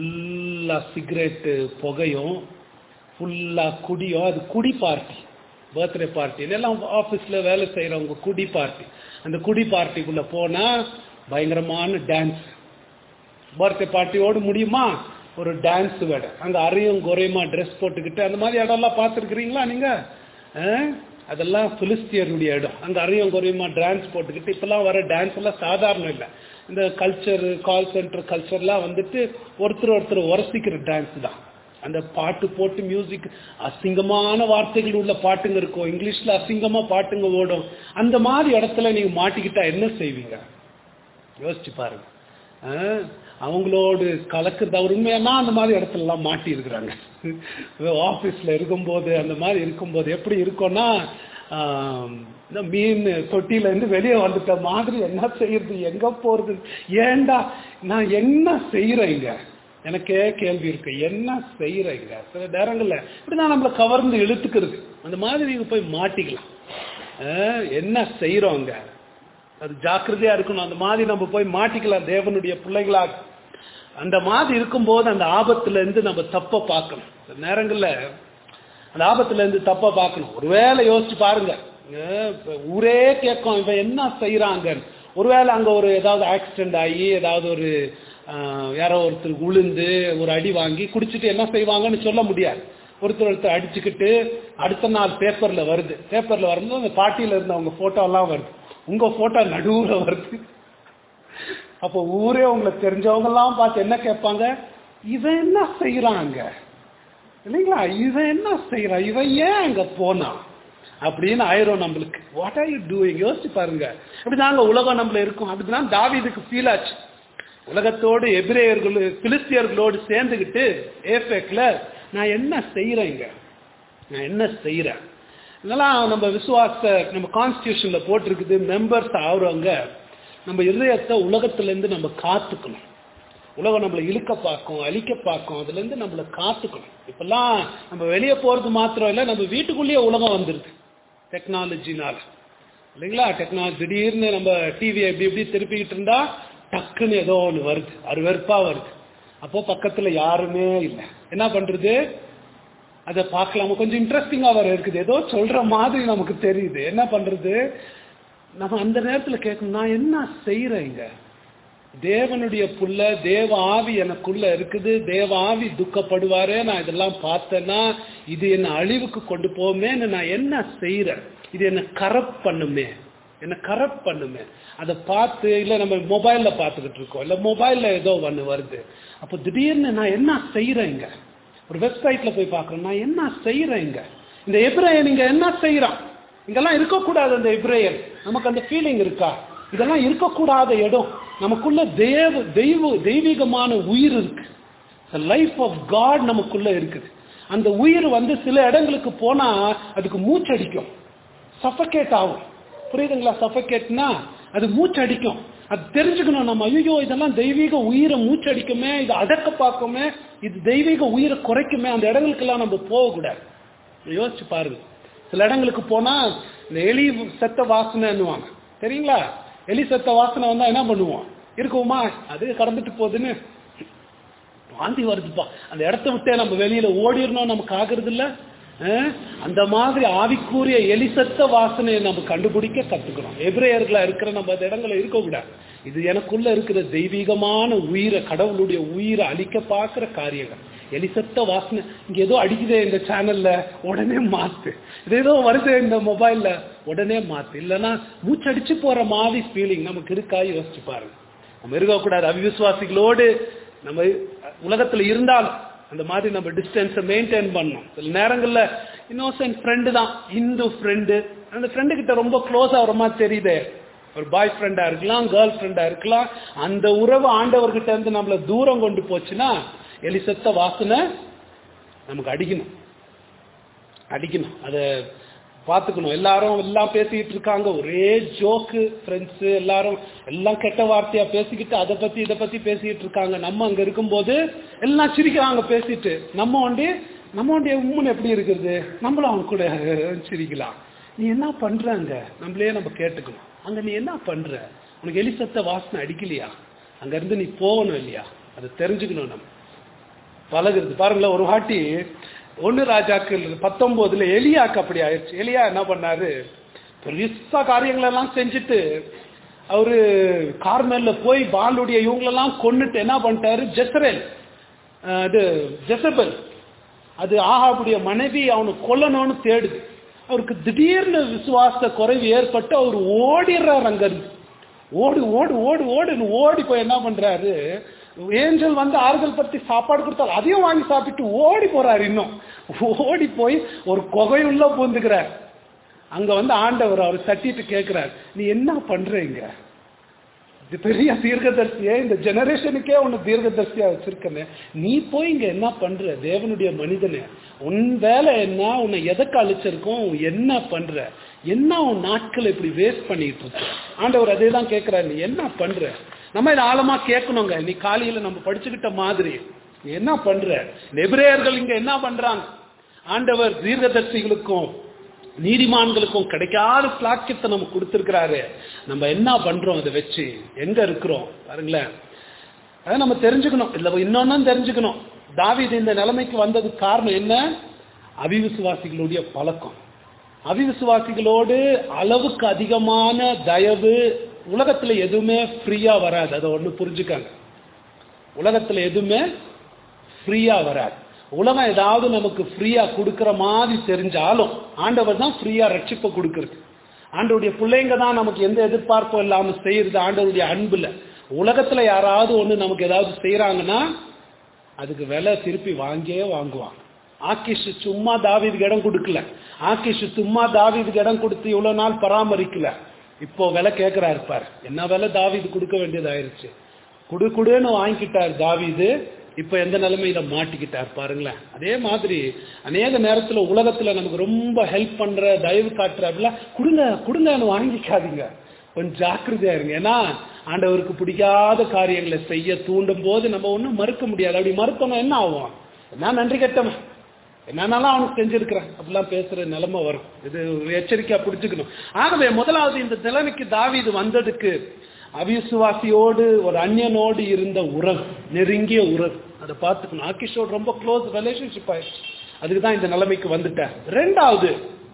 ஃபுல்லா சிகரெட்டு புகையும் ஃபுல்லா குடியும் அது குடி பார்ட்டி பர்த்டே பார்ட்டி எல்லாம் ஆஃபீஸில் வேலை செய்கிறவங்க குடி பார்ட்டி அந்த குடி பார்ட்டிக்குள்ளே போனால் பயங்கரமான டான்ஸ் பர்த்டே பார்ட்டியோடு முடியுமா ஒரு டான்ஸ் வேட அங்கே அரையும் குறையுமா ட்ரெஸ் போட்டுக்கிட்டு அந்த மாதிரி இடம்லாம் பார்த்துருக்குறீங்களா நீங்கள் அதெல்லாம் பிலிஸ்தியருடைய இடம் அங்கே அரையும் குறையுமா டான்ஸ் போட்டுக்கிட்டு இப்போல்லாம் வர டான்ஸ் எல்லாம் சாதாரணம் இல்லை இந்த கல்ச்சர் கால் சென்டர் கல்ச்சர்லாம் வந்துட்டு ஒருத்தர் ஒருத்தர் உரசிக்கிற டான்ஸ் தான் அந்த பாட்டு போட்டு மியூசிக் அசிங்கமான வார்த்தைகள் உள்ள பாட்டுங்க இருக்கும் இங்கிலீஷ்ல அசிங்கமா பாட்டுங்க ஓடும் அந்த மாதிரி இடத்துல நீங்க மாட்டிக்கிட்டா என்ன செய்வீங்க யோசிச்சு பாருங்க ஆஹ், அவங்களோடு கலக்குறது அவர் உண்மையானா அந்த மாதிரி இடத்துல எல்லாம் மாட்டி இருக்கிறாங்க ஆபீஸ்ல இருக்கும்போது அந்த மாதிரி இருக்கும்போது எப்படி இருக்கும்னா ஆஹ், இந்த மீன் தொட்டில இருந்து வெளியே வந்துட்ட மாதிரி என்ன செய்யறது எங்க போறது ஏண்டா நான் என்ன செய்யறேங்க எனக்கே கேள்வி இருக்கு என்ன செய்யறீங்க சில நேரங்கள்ல இப்படிதான் நம்மள கவர்ந்து இழுத்துக்கிறது அந்த மாதிரி நீங்க போய் மாட்டிக்கலாம் ஆஹ், என்ன செய்யறோங்க அது ஜாக்கிரதையா இருக்கணும் அந்த மாதிரி நம்ம போய் மாட்டிக்கலாம் தேவனுடைய பிள்ளைகளா அந்த மாதிரி இருக்கும்போது அந்த ஆபத்துல இருந்து நம்ம தப்ப பார்க்கணும் சில நேரங்கள்ல அந்த ஆபத்துல இருந்து தப்ப பார்க்கணும் ஒருவேளை யோசிச்சு பாருங்க அஹ் இப்ப ஊரே கேட்கும் இவன் என்ன செய்யறாங்க ஒருவேளை அங்க ஒரு ஏதாவது ஆக்சிடென்ட் ஆகி ஏதாவது ஒரு ஆஹ், யாரோ ஒருத்தர் உளுந்து ஒரு அடி வாங்கி குடிச்சிட்டு என்ன செய்வாங்கன்னு சொல்ல முடியாது ஒருத்தர் ஒருத்தர் அடிச்சுக்கிட்டு அடுத்த நாள் பேப்பர்ல வருது பேப்பர்ல வரும்போது அந்த பார்ட்டியில இருந்தவங்க போட்டோ எல்லாம் வருது உங்க போட்டோ நடுவுல வருது அப்போ ஊரே உங்களை தெரிஞ்சவங்க எல்லாம் பார்த்து என்ன கேட்பாங்க இவன் என்ன செய்யறாங்க இல்லைங்களா இவன் என்ன செய்யறான் இவன் ஏன் அங்க போனான் அப்படின்னு ஆயிரும் நம்மளுக்கு வாட் ஆர் யூ டூயிங் யோசிச்சு பாருங்க இப்படிதாங்க உலகம் நம்மள இருக்கும் அப்படிதான் தாவீதுக்கு ஃபீல் ஆச்சு உலகத்தோடு எபிரேயர்கள் பிலிஸ்தியர்களோடு சேர்ந்துக்கிட்டு ஏஃபேக்ல நான் என்ன செய்யறேங்க நான் என்ன செய்யறேன் இதெல்லாம் நம்ம விசுவாச நம்ம கான்ஸ்டியூஷன்ல போட்டிருக்குது மெம்பர்ஸ் ஆகுறவங்க நம்ம இதயத்தை உலகத்துல இருந்து நம்ம காத்துக்கணும் உலகம் நம்மளை இழுக்க பார்க்கும் அழிக்க பார்க்கும் அதுல இருந்து நம்மளை காத்துக்கணும் இப்பெல்லாம் நம்ம வெளியே போறது மாத்திரம் இல்லை நம்ம வீட்டுக்குள்ளேயே உலகம் வந்துருது டெக்னாலஜினால இல்லைங்களா டெக்னாலஜி திடீர்னு நம்ம டிவியை இப்படி இப்படி திருப்பிக்கிட்டு இருந்தா டக்குன்னு ஏதோ ஒன்று வருது அருவெறுப்பா வருது அப்போ பக்கத்துல யாருமே இல்லை என்ன பண்றது அதை பார்க்கலாமா கொஞ்சம் இன்ட்ரெஸ்டிங்கா வர இருக்குது ஏதோ சொல்ற மாதிரி நமக்கு தெரியுது என்ன பண்றது நம்ம அந்த நேரத்துல கேட்கணும் நான் என்ன செய்யறேங்க தேவனுடைய புள்ள தேவ ஆவி எனக்குள்ள இருக்குது தேவ ஆவி துக்கப்படுவாரே நான் இதெல்லாம் பார்த்தேன்னா இது என்ன அழிவுக்கு கொண்டு போமேன்னு நான் என்ன செய்யறேன் இது என்ன கரப்ட் பண்ணுமே என்ன கரப்ட் பண்ணுமே அதை பார்த்து இல்ல நம்ம மொபைல்ல பார்த்துக்கிட்டு இருக்கோம் இல்ல மொபைல்ல ஏதோ ஒண்ணு வருது அப்போ திடீர்னு நான் என்ன செய்யறேங்க ஒரு வெப்சைட்ல போய் பார்க்கறேன் நான் என்ன செய்யறேங்க இந்த எப்ரேயன் இங்க என்ன செய்யறான் இங்கெல்லாம் இருக்கக்கூடாது அந்த எப்ரேயன் நமக்கு அந்த ஃபீலிங் இருக்கா இதெல்லாம் இருக்கக்கூடாத இடம் நமக்குள்ள தேவ தெய்வ தெய்வீகமான உயிர் இருக்கு லைஃப் ஆஃப் காட் நமக்குள்ள இருக்குது அந்த உயிர் வந்து சில இடங்களுக்கு போனா அதுக்கு மூச்சடிக்கும் சஃபகேட் ஆகும் புரியுதுங்களா சஃபகேட்னா அது மூச்சடிக்கும் அது தெரிஞ்சுக்கணும் நம்ம ஐயோ இதெல்லாம் தெய்வீக உயிரை மூச்சடிக்குமே இது அடக்க பார்க்குமே இது தெய்வீக உயிரை குறைக்குமே அந்த இடங்களுக்கெல்லாம் நம்ம போகக்கூடாது யோசிச்சு பாருங்க சில இடங்களுக்கு போனா இந்த எலி செத்த வாசனைன்னுவாங்க தெரியுங்களா எலி செத்த வாசனை வந்தா என்ன பண்ணுவோம் இருக்குமா அது கடந்துட்டு போகுதுன்னு வாந்தி வருதுப்பா அந்த இடத்த விட்டே நம்ம வெளியில ஓடிடணும் நமக்கு ஆகுறது இல்ல அஹ்? அந்த மாதிரி ஆவிக்கூறிய எலிசத்த வாசனையை நம்ம கண்டுபிடிக்க கத்துக்கிறோம் எபிரேயர்களா இருக்கிற நம்ம அந்த இடங்களை இருக்க கூடாது இது எனக்குள்ள இருக்கிற தெய்வீகமான உயிரை கடவுளுடைய உயிரை அழிக்க பார்க்கிற காரியங்கள் எலிசத்த வாசனை இங்க ஏதோ அடிக்குதே இந்த சேனல்ல உடனே மாத்து இது ஏதோ வருது இந்த மொபைல்ல உடனே மாத்து இல்லைன்னா மூச்சடிச்சு போற மாதிரி ஃபீலிங் நமக்கு இருக்கா யோசிச்சு பாருங்க நம்ம இருக்கக்கூடாது அவிசுவாசிகளோடு நம்ம உலகத்துல இருந்தாலும் அந்த மாதிரி நம்ம டிஸ்டன்ஸை மெயின்டைன் பண்ணணும் சில நேரங்கள்ல இன்னோசன்ட் ஃப்ரெண்டு தான் இந்து ஃப்ரெண்டு அந்த ஃப்ரெண்டு கிட்ட ரொம்ப க்ளோஸ் ஆகிற மாதிரி தெரியுதே ஒரு பாய் ஃப்ரெண்டா இருக்கலாம் கேர்ள் ஃப்ரெண்டா இருக்கலாம் அந்த உறவு ஆண்டவர்கிட்ட இருந்து நம்மள தூரம் கொண்டு போச்சுன்னா எலிசத்த வாசனை நமக்கு அடிக்கணும் அடிக்கணும் அதை பார்த்துக்கணும் எல்லாரும் எல்லாம் பேசிக்கிட்டு இருக்காங்க ஒரே ஜோக்கு ஃப்ரெண்ட்ஸு எல்லாரும் எல்லாம் கெட்ட வார்த்தையா பேசிக்கிட்டு அதை பத்தி இதை பத்தி பேசிக்கிட்டு இருக்காங்க நம்ம அங்க இருக்கும்போது எல்லாம் சிரிக்கிறாங்க பேசிட்டு நம்ம வண்டி நம்ம வண்டி உம்முன்னு எப்படி இருக்குது நம்மளும் அவங்க கூட சிரிக்கலாம் நீ என்ன பண்றாங்க நம்மளே நம்ம கேட்டுக்கணும் அங்க நீ என்ன பண்ற உனக்கு எலிசத்த வாசனை அடிக்கலையா அங்க இருந்து நீ போகணும் இல்லையா அதை தெரிஞ்சுக்கணும் நம்ம பழகுறது பாருங்களேன் ஒரு வாட்டி ஒன்னு ராஜாக்கள் பத்தொன்பதுல எலியாக்கு அப்படி ஆயிடுச்சு எலியா என்ன பண்ணாரு பெருசா காரியங்கள் எல்லாம் செஞ்சுட்டு அவரு கார்மேல்ல போய் பாலுடைய இவங்களெல்லாம் கொன்னுட்டு என்ன பண்ணிட்டாரு ஜெசரேல் அஹ் இது ஜெசபல் அது ஆகாவுடைய மனைவி அவனை கொல்லணும்னு தேடுது அவருக்கு திடீர்னு விசுவாச குறைவு ஏற்பட்டு அவர் ஓடிடுறார் அங்கிருந்து ஓடு ஓடு ஓடு ஓடுன்னு ஓடி போய் என்ன பண்றாரு ஏஞ்சல் வந்து ஆறுதல் பத்தி சாப்பாடு கொடுத்தாரு அதையும் வாங்கி சாப்பிட்டு ஓடி போறாரு இன்னும் ஓடி போய் ஒரு குகையுள்ள பூந்துக்கிறார் அங்க வந்து ஆண்டவர் அவர் தட்டிட்டு கேட்கிறார் நீ என்ன பண்றீங்க இது பெரிய தீர்க்கதரிசியே இந்த ஜெனரேஷனுக்கே உன்னை தீர்க்கதரிசியா வச்சிருக்கனே நீ போய் இங்க என்ன பண்ற தேவனுடைய மனிதனே உன் வேலை என்ன உன்னை எதற்கு அழிச்சிருக்கோம் என்ன பண்ற என்ன உன் நாட்களை இப்படி வேஸ்ட் பண்ணிட்டு இருக்க ஆண்டவர் அதே தான் கேட்கிறாரு நீ என்ன பண்ற நம்ம இதை ஆழமா கேட்கணுங்க நீ காலையில நம்ம படிச்சுக்கிட்ட மாதிரி நீ என்ன பண்ற நெபிரேயர்கள் இங்க என்ன பண்றாங்க ஆண்டவர் தீர்க்கதரிசிகளுக்கும் நீதிமான்களுக்கும் கிடைக்காத பிளாக்கியத்தை நம்ம கொடுத்திருக்கிறாரு நம்ம என்ன பண்றோம் இதை வச்சு எங்க இருக்கிறோம் பாருங்களேன் அதை நம்ம தெரிஞ்சுக்கணும் இல்ல இன்னொன்னும் தெரிஞ்சுக்கணும் தாவீது இந்த நிலைமைக்கு வந்ததுக்கு காரணம் என்ன அவிவிசுவாசிகளுடைய பழக்கம் அவிவிசுவாசிகளோடு அளவுக்கு அதிகமான தயவு உலகத்துல எதுவுமே ஃப்ரீயா வராது அதை ஒண்ணு புரிஞ்சுக்காங்க உலகத்துல எதுவுமே ஃப்ரீயா வராது உலகம் ஏதாவது நமக்கு ஃப்ரீயா கொடுக்கிற மாதிரி தெரிஞ்சாலும் ஆண்டவர் தான் ஃப்ரீயா ரட்சிப்பை கொடுக்கறது ஆண்டவருடைய பிள்ளைங்க தான் நமக்கு எந்த எதிர்பார்ப்பும் இல்லாம செய்யறது ஆண்டவருடைய அன்புல உலகத்துல யாராவது ஒண்ணு நமக்கு ஏதாவது செய்யறாங்கன்னா அதுக்கு விலை திருப்பி வாங்கியே வாங்குவாங்க ஆக்கிஷ் சும்மா தாவீதுக்கு இடம் கொடுக்கல ஆக்கிஷ் சும்மா தாவீதுக்கு இடம் கொடுத்து இவ்வளவு நாள் பராமரிக்கல இப்போ விலை கேட்கிறாரு பாரு என்ன விலை தாவீது கொடுக்க வேண்டியதாயிருச்சு குடு குடுன்னு வாங்கிக்கிட்டார் தாவீது இப்ப எந்த நிலைமையில மாட்டிக்கிட்டார் பாருங்களேன் அதே மாதிரி அநேக நேரத்துல உலகத்துல நமக்கு ரொம்ப ஹெல்ப் பண்ற தயவு காட்டுற அப்படிலாம் கொடுங்க கொடுங்கன்னு வாங்கிக்காதீங்க கொஞ்சம் ஜாக்கிரதையா இருங்க ஏன்னா ஆண்டவருக்கு பிடிக்காத காரியங்களை செய்ய தூண்டும் போது நம்ம ஒன்றும் மறுக்க முடியாது அப்படி மறுத்தோம்னா என்ன ஆகும் என்ன நன்றி கெட்டவன் என்னன்னாலும் அவனுக்கு செஞ்சிருக்கிறேன் அப்படிலாம் பேசுற நிலைமை வரும் இது ஒரு எச்சரிக்கையா பிடிச்சுக்கணும் ஆகவே முதலாவது இந்த நிலைமைக்கு தாவீது வந்ததுக்கு அவிசுவாசியோடு ஒரு அந்நியனோடு இருந்த உறவு நெருங்கிய உறவு அதை பார்த்துக்கணும் ஆக்கிஷோடு ரொம்ப க்ளோஸ் ரிலேஷன்ஷிப் ஆயிடுச்சு அதுக்கு தான் இந்த நிலைமைக்கு வந்துட்டேன் ரெண்டாவது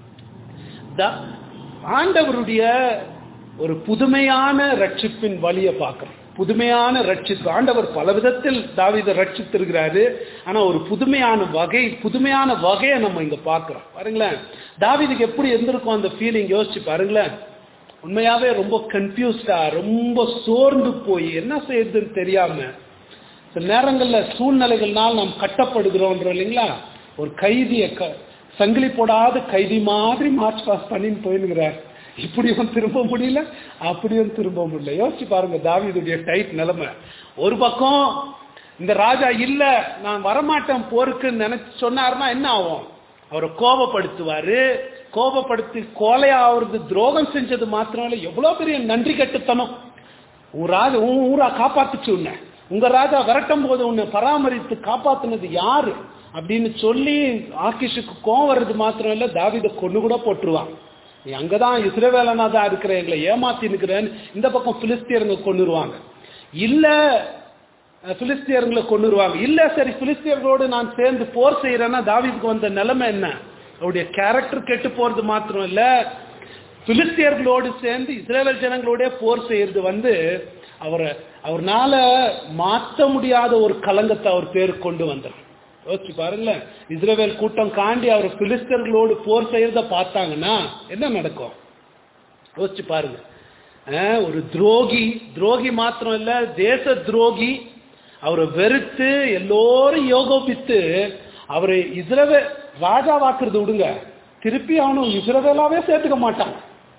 த- ஆண்டவருடைய ஒரு புதுமையான ரட்சிப்பின் வழியை பார்க்கிறோம் புதுமையான ரட்சிப்பு ஆண்டவர் பல விதத்தில் தாவீதை ரட்சித்திருக்கிறாரு ஆனா ஒரு புதுமையான வகை புதுமையான வகையை நம்ம இங்க பார்க்கிறோம் பாருங்களேன் தாவீதுக்கு எப்படி இருந்திருக்கும் அந்த ஃபீலிங் யோசிச்சு பாருங்களேன் உண்மையாவே ரொம்ப கன்ஃபியூஸ்டா ரொம்ப சோர்ந்து போய் என்ன செய்யறதுன்னு தெரியாம சில நேரங்கள்ல சூழ்நிலைகள்னால் நாம் கட்டப்படுகிறோன்றோம் இல்லைங்களா ஒரு கைதிய க- சங்கிலி போடாத கைதி மாதிரி மார்ச் பாஸ் பண்ணின்னு போயினுங்கிறார் இப்படியும் திரும்ப முடியல அப்படியும் திரும்ப முடியல யோசிச்சு பாருங்க தாவீதுடைய டைட் நிலைமை ஒரு பக்கம் இந்த ராஜா இல்ல நான் வரமாட்டேன் போருக்குன்னு நினைச்சு சொன்னாருன்னா என்ன ஆகும் அவரை கோபப்படுத்துவாரு கோபப்படுத்தி கொலையாவது துரோகம் செஞ்சது மாத்திரம் இல்ல எவ்வளவு பெரிய நன்றி கட்டுத்தனம் உன் ராஜா உன் ஊரா காப்பாத்துச்சு உன்னை உங்க ராஜா விரட்டும் போது உன்னை பராமரித்து காப்பாத்துனது யாரு அப்படின்னு சொல்லி ஆக்கிஷுக்கு கோவம் வர்றது மாத்திரம் இல்ல தாவீதை கொண்டு கூட போட்டுருவான் நீ அங்கதான் இஸ்ரவேலனா தான் இருக்கிற எங்களை ஏமாத்தி நிக்கிறேன்னு இந்த பக்கம் பிலிஸ்தியருங்க கொண்டுருவாங்க இல்ல அஹ், பிலிஸ்தியர்களை கொண்டுருவாங்க இல்ல சரி பிலிஸ்தியர்களோடு நான் சேர்ந்து போர் செய்யறேன்னா தாவீதுக்கு வந்த நிலைமை என்ன அவருடைய கேரக்டர் கெட்டு போறது மாத்திரம் இல்ல பிலிஸ்தியர்களோடு சேர்ந்து இஸ்ரேல் ஜனங்களோட போர் செய்யறது வந்து அவரை அவர்னால மாற்ற முடியாத ஒரு கலங்கத்தை அவர் பேரு கொண்டு வந்தார் யோசிச்சு பாருங்களேன் இஸ்ரேல் கூட்டம் காண்டி அவர் பிலிஸ்தர்களோடு போர் செய்யறத பார்த்தாங்கன்னா என்ன நடக்கும் யோசிச்சு பாருங்க அஹ், ஒரு துரோகி துரோகி மாத்திரம் இல்ல தேச துரோகி அவரை வெறுத்து எல்லோரும் யோகோபித்து அவரை இஸ்ரவே ராஜாவாக்குறது விடுங்க திருப்பி அவனும் இஸ்ரவேலாவே சேர்த்துக்க மாட்டான்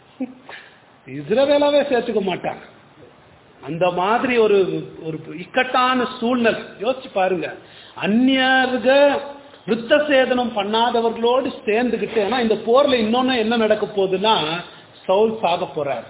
இஸ்ரவேலாவே சேர்த்துக்க மாட்டான் அந்த மாதிரி ஒரு ஒரு இக்கட்டான சூழ்நிலை யோசிச்சு பாருங்க அந்நியர்க விருத்த சேதனம் பண்ணாதவர்களோடு சேர்ந்துகிட்டு ஏன்னா இந்த போர்ல இன்னொன்னு என்ன நடக்க போகுதுன்னா சவுல் சாக போறார்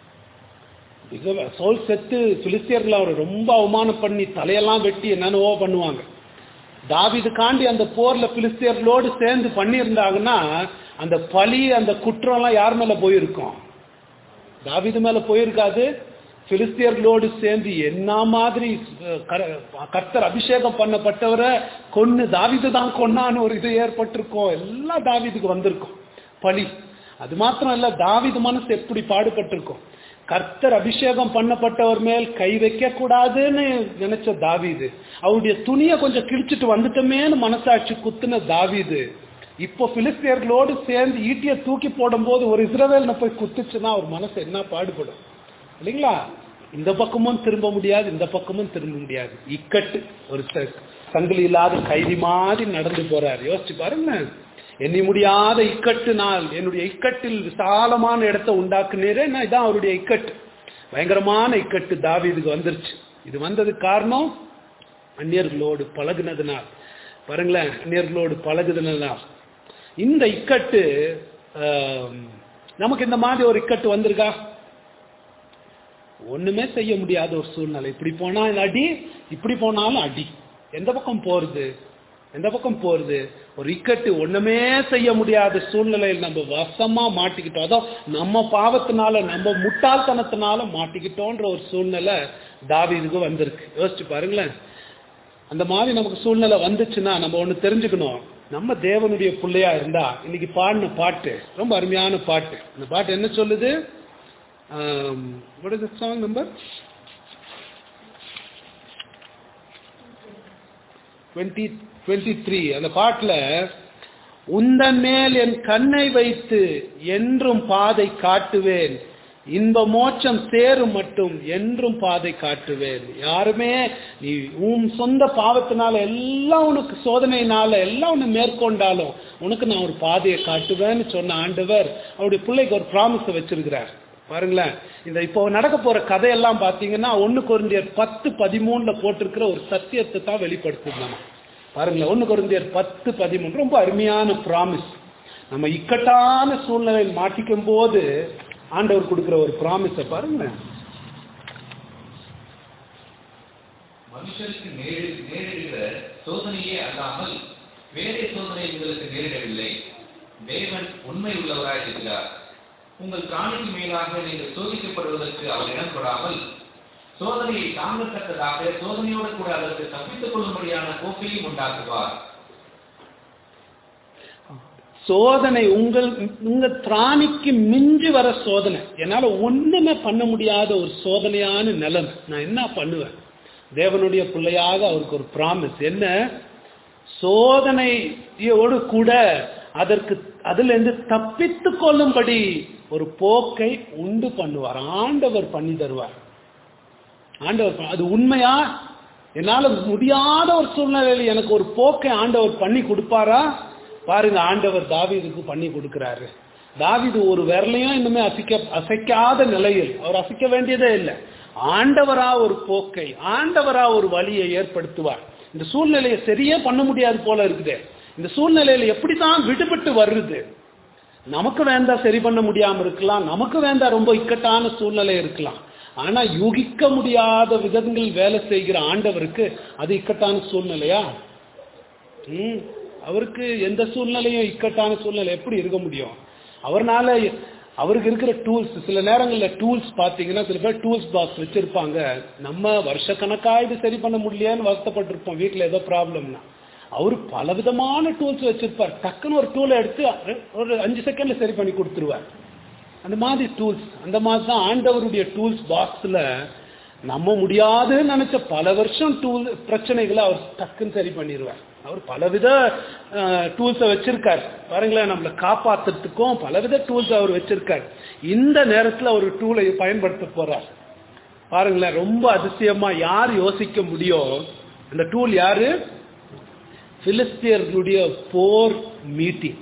மிக- சவுல் செத்து பிலிஸ்தியர்களை அவர் ரொம்ப அவமானம் பண்ணி தலையெல்லாம் வெட்டி என்னென்னவோ பண்ணுவாங்க தாவீது காண்டி அந்த போர்ல பிலிஸ்தியர்களோடு சேர்ந்து பண்ணியிருந்தாங்கன்னா அந்த பழி அந்த குற்றம்லாம் யார் மேல போயிருக்கும் தாவீது மேல போயிருக்காது பிலிஸ்தியர்களோடு சேர்ந்து என்ன மாதிரி அஹ், கர- கர்த்தர் அபிஷேகம் பண்ணப்பட்டவரை கொன்னு தாவிது தான் கொன்னான்னு ஒரு இது ஏற்பட்டிருக்கும் எல்லாம் தாவிதுக்கு வந்திருக்கும் பழி அது மாத்திரம் இல்ல தாவிது மனசு எப்படி பாடுபட்டிருக்கும் கர்த்தர் அபிஷேகம் பண்ணப்பட்டவர் மேல் கை வைக்க கூடாதுன்னு நினைச்ச தாவீது அவருடைய துணியை கொஞ்சம் கிழிச்சிட்டு வந்துட்டோமேன்னு மனசாட்சி குத்துன தாவீது இப்போ பிலிஸ்தியர்களோடு சேர்ந்து ஈட்டியை தூக்கி போடும்போது ஒரு இஸ்ரவேல்ன போய் குத்துச்சுன்னா அவர் மனசு என்ன பாடுபடும் இல்லைங்களா இந்த பக்கமும் திரும்ப முடியாது இந்த பக்கமும் திரும்ப முடியாது இக்கட்டு ஒரு ச- சங்கிலி இல்லாத கைதி மாதிரி நடந்து போறார் யோசிச்சு பாருங்க எண்ணி முடியாத இக்கட்டு நாள் என்னுடைய இக்கட்டில் விசாலமான இடத்தை உண்டாக்குனீரே நான் இதான் அவருடைய இக்கட்டு பயங்கரமான இக்கட்டு தாவீதுக்கு வந்துருச்சு இது வந்ததுக்கு காரணம் அந்நியர்களோடு பழகுனதுனால் பாருங்களேன் அந்நியர்களோடு பழகுனதுனால் இந்த இக்கட்டு ஆம், நமக்கு இந்த மாதிரி ஒரு இக்கட்டு வந்திருக்கா ஒண்ணுமே செய்ய முடியாத ஒரு சூழ்நிலை இப்படி போனா இந்த அடி இப்படி போனாலும் அடி எந்த பக்கம் போறது எந்த பக்கம் போறது ஒரு இக்கட்டு ஒண்ணுமே செய்ய முடியாத சூழ்நிலையில் நம்ம வசமா மாட்டிக்கிட்டோம் அதோ நம்ம பாவத்தினால நம்ம முட்டாள்தனத்தினால மாட்டிக்கிட்டோன்ற ஒரு சூழ்நிலை தாவீதுக்கு வந்திருக்கு யோசிச்சு பாருங்களேன் அந்த மாதிரி நமக்கு சூழ்நிலை வந்துச்சுன்னா நம்ம ஒண்ணு தெரிஞ்சுக்கணும் நம்ம தேவனுடைய பிள்ளையா இருந்தா இன்னைக்கு பாடின பாட்டு ரொம்ப அருமையான பாட்டு இந்த பாட்டு என்ன சொல்லுது what is song number twenty twenty three அந்த பாட்டுல உந்தன் மேல் என் கண்ணை வைத்து என்றும் பாதை காட்டுவேன் இன்ப மோட்சம் சேரும் மட்டும் என்றும் பாதை காட்டுவேன் யாருமே நீ உன் சொந்த பாவத்தினால எல்லாம் உனக்கு சோதனையினால எல்லாம் உன்னை மேற்கொண்டாலும் உனக்கு நான் ஒரு பாதையை காட்டுவேன்னு சொன்ன ஆண்டவர் அவருடைய பிள்ளைக்கு ஒரு ப்ராமிஸை வச்சிருக்கிறார் பாருங்களேன் இந்த இப்போ நடக்க போற கதையெல்லாம் பாத்தீங்கன்னா ஒன்னு குருந்தியர் பத்து பதிமூணுல போட்டிருக்கிற ஒரு சத்தியத்தை தான் வெளிப்படுத்துது நம்ம பாருங்களேன் ஒன்னு குருந்தியர் பத்து பதிமூணு ரொம்ப அருமையான ப்ராமிஸ் நம்ம இக்கட்டான சூழ்நிலையில் மாட்டிக்கும் போது ஆண்டவர் கொடுக்கிற ஒரு ப்ராமிஸை பாருங்களேன் மனுஷருக்கு நேரி- நேரிடுகிற சோதனையே அல்லாமல் வேறே சோதனை உங்களுக்கு நேரிடவில்லை தேவன் உண்மை உள்ளவராய் இருக்கிறார் உங்கள் பிராணிக்கு மேலாக நீங்கள் சோதிக்கப்படுவதற்கு அவர் இடம் கொடாமல் சோதனையை தாங்கத்தக்கதாக சோதனையோடு கூட அதற்கு தப்பித்துக் கொள்ளும்படியான போக்கையும் உண்டாக்குவார் சோதனை உங்கள் உங்க திராணிக்கு மிஞ்சி வர சோதனை என்னால ஒண்ணுமே பண்ண முடியாத ஒரு சோதனையான நிலைமை நான் என்ன பண்ணுவேன் தேவனுடைய பிள்ளையாக அவருக்கு ஒரு ப்ராமிஸ் என்ன சோதனையோடு கூட அதற்கு அதுல இருந்து தப்பித்து கொள்ளும்படி ஒரு போக்கை உண்டு பண்ணுவார் ஆண்டவர் பண்ணி தருவார் ஆண்டவர் ப- அது உண்மையா என்னால முடியாத ஒரு சூழ்நிலையில் எனக்கு ஒரு போக்கை ஆண்டவர் பண்ணி கொடுப்பாரா பாருங்க ஆண்டவர் தாவீதுக்கு பண்ணி கொடுக்கிறாரு தாவீது ஒரு விரலையும் இன்னுமே அசைக்க அசைக்காத நிலையில் அவர் அசைக்க வேண்டியதே இல்லை ஆண்டவரா ஒரு போக்கை ஆண்டவரா ஒரு வழியை ஏற்படுத்துவார் இந்த சூழ்நிலையை சரியே பண்ண முடியாது போல இருக்குதே இந்த சூழ்நிலையில எப்படிதான் விடுபட்டு வருது நமக்கு வேண்டா சரி பண்ண முடியாம இருக்கலாம் நமக்கு வேண்டா ரொம்ப இக்கட்டான சூழ்நிலை இருக்கலாம் ஆனா யூகிக்க முடியாத விதங்கள் வேலை செய்கிற ஆண்டவருக்கு அது இக்கட்டான சூழ்நிலையா ம், அவருக்கு எந்த சூழ்நிலையும் இக்கட்டான சூழ்நிலை எப்படி இருக்க முடியும் அவர்னால அவருக்கு இருக்கிற டூல்ஸ் சில நேரங்களில் டூல்ஸ் பார்த்தீங்கன்னா சில பேர் டூல்ஸ் பாக்ஸ் வச்சிருப்பாங்க நம்ம வருஷக்கணக்கா இது சரி பண்ண முடியலையான்னு வருத்தப்பட்டிருப்போம் வீட்டில் ஏதோ ப்ராப்ளம்னா அவர் பலவிதமான டூல்ஸ் வச்சிருப்பார் டக்குன்னு ஒரு டூலை எடுத்து ஒரு அஞ்சு செகண்ட்ல சரி பண்ணி கொடுத்துருவார் அந்த மாதிரி டூல்ஸ் அந்த மாதிரி தான் ஆண்டவருடைய டூல்ஸ் பாக்ஸ்ல நம்ம முடியாதுன்னு நினைச்ச பல வருஷம் டூல் பிரச்சனைகளை அவர் டக்குன்னு சரி பண்ணிடுவார் அவர் பலவித டூல்ஸை வச்சிருக்கார் பாருங்களேன் நம்மளை காப்பாத்துறதுக்கும் பலவித டூல்ஸ் அவர் வச்சிருக்கார் இந்த நேரத்தில் ஒரு டூலை பயன்படுத்த போறார் பாருங்களேன் ரொம்ப அதிசயமா யார் யோசிக்க முடியும் அந்த டூல் யாரு பிலிஸ்தியர்களுடைய போர் மீட்டிங்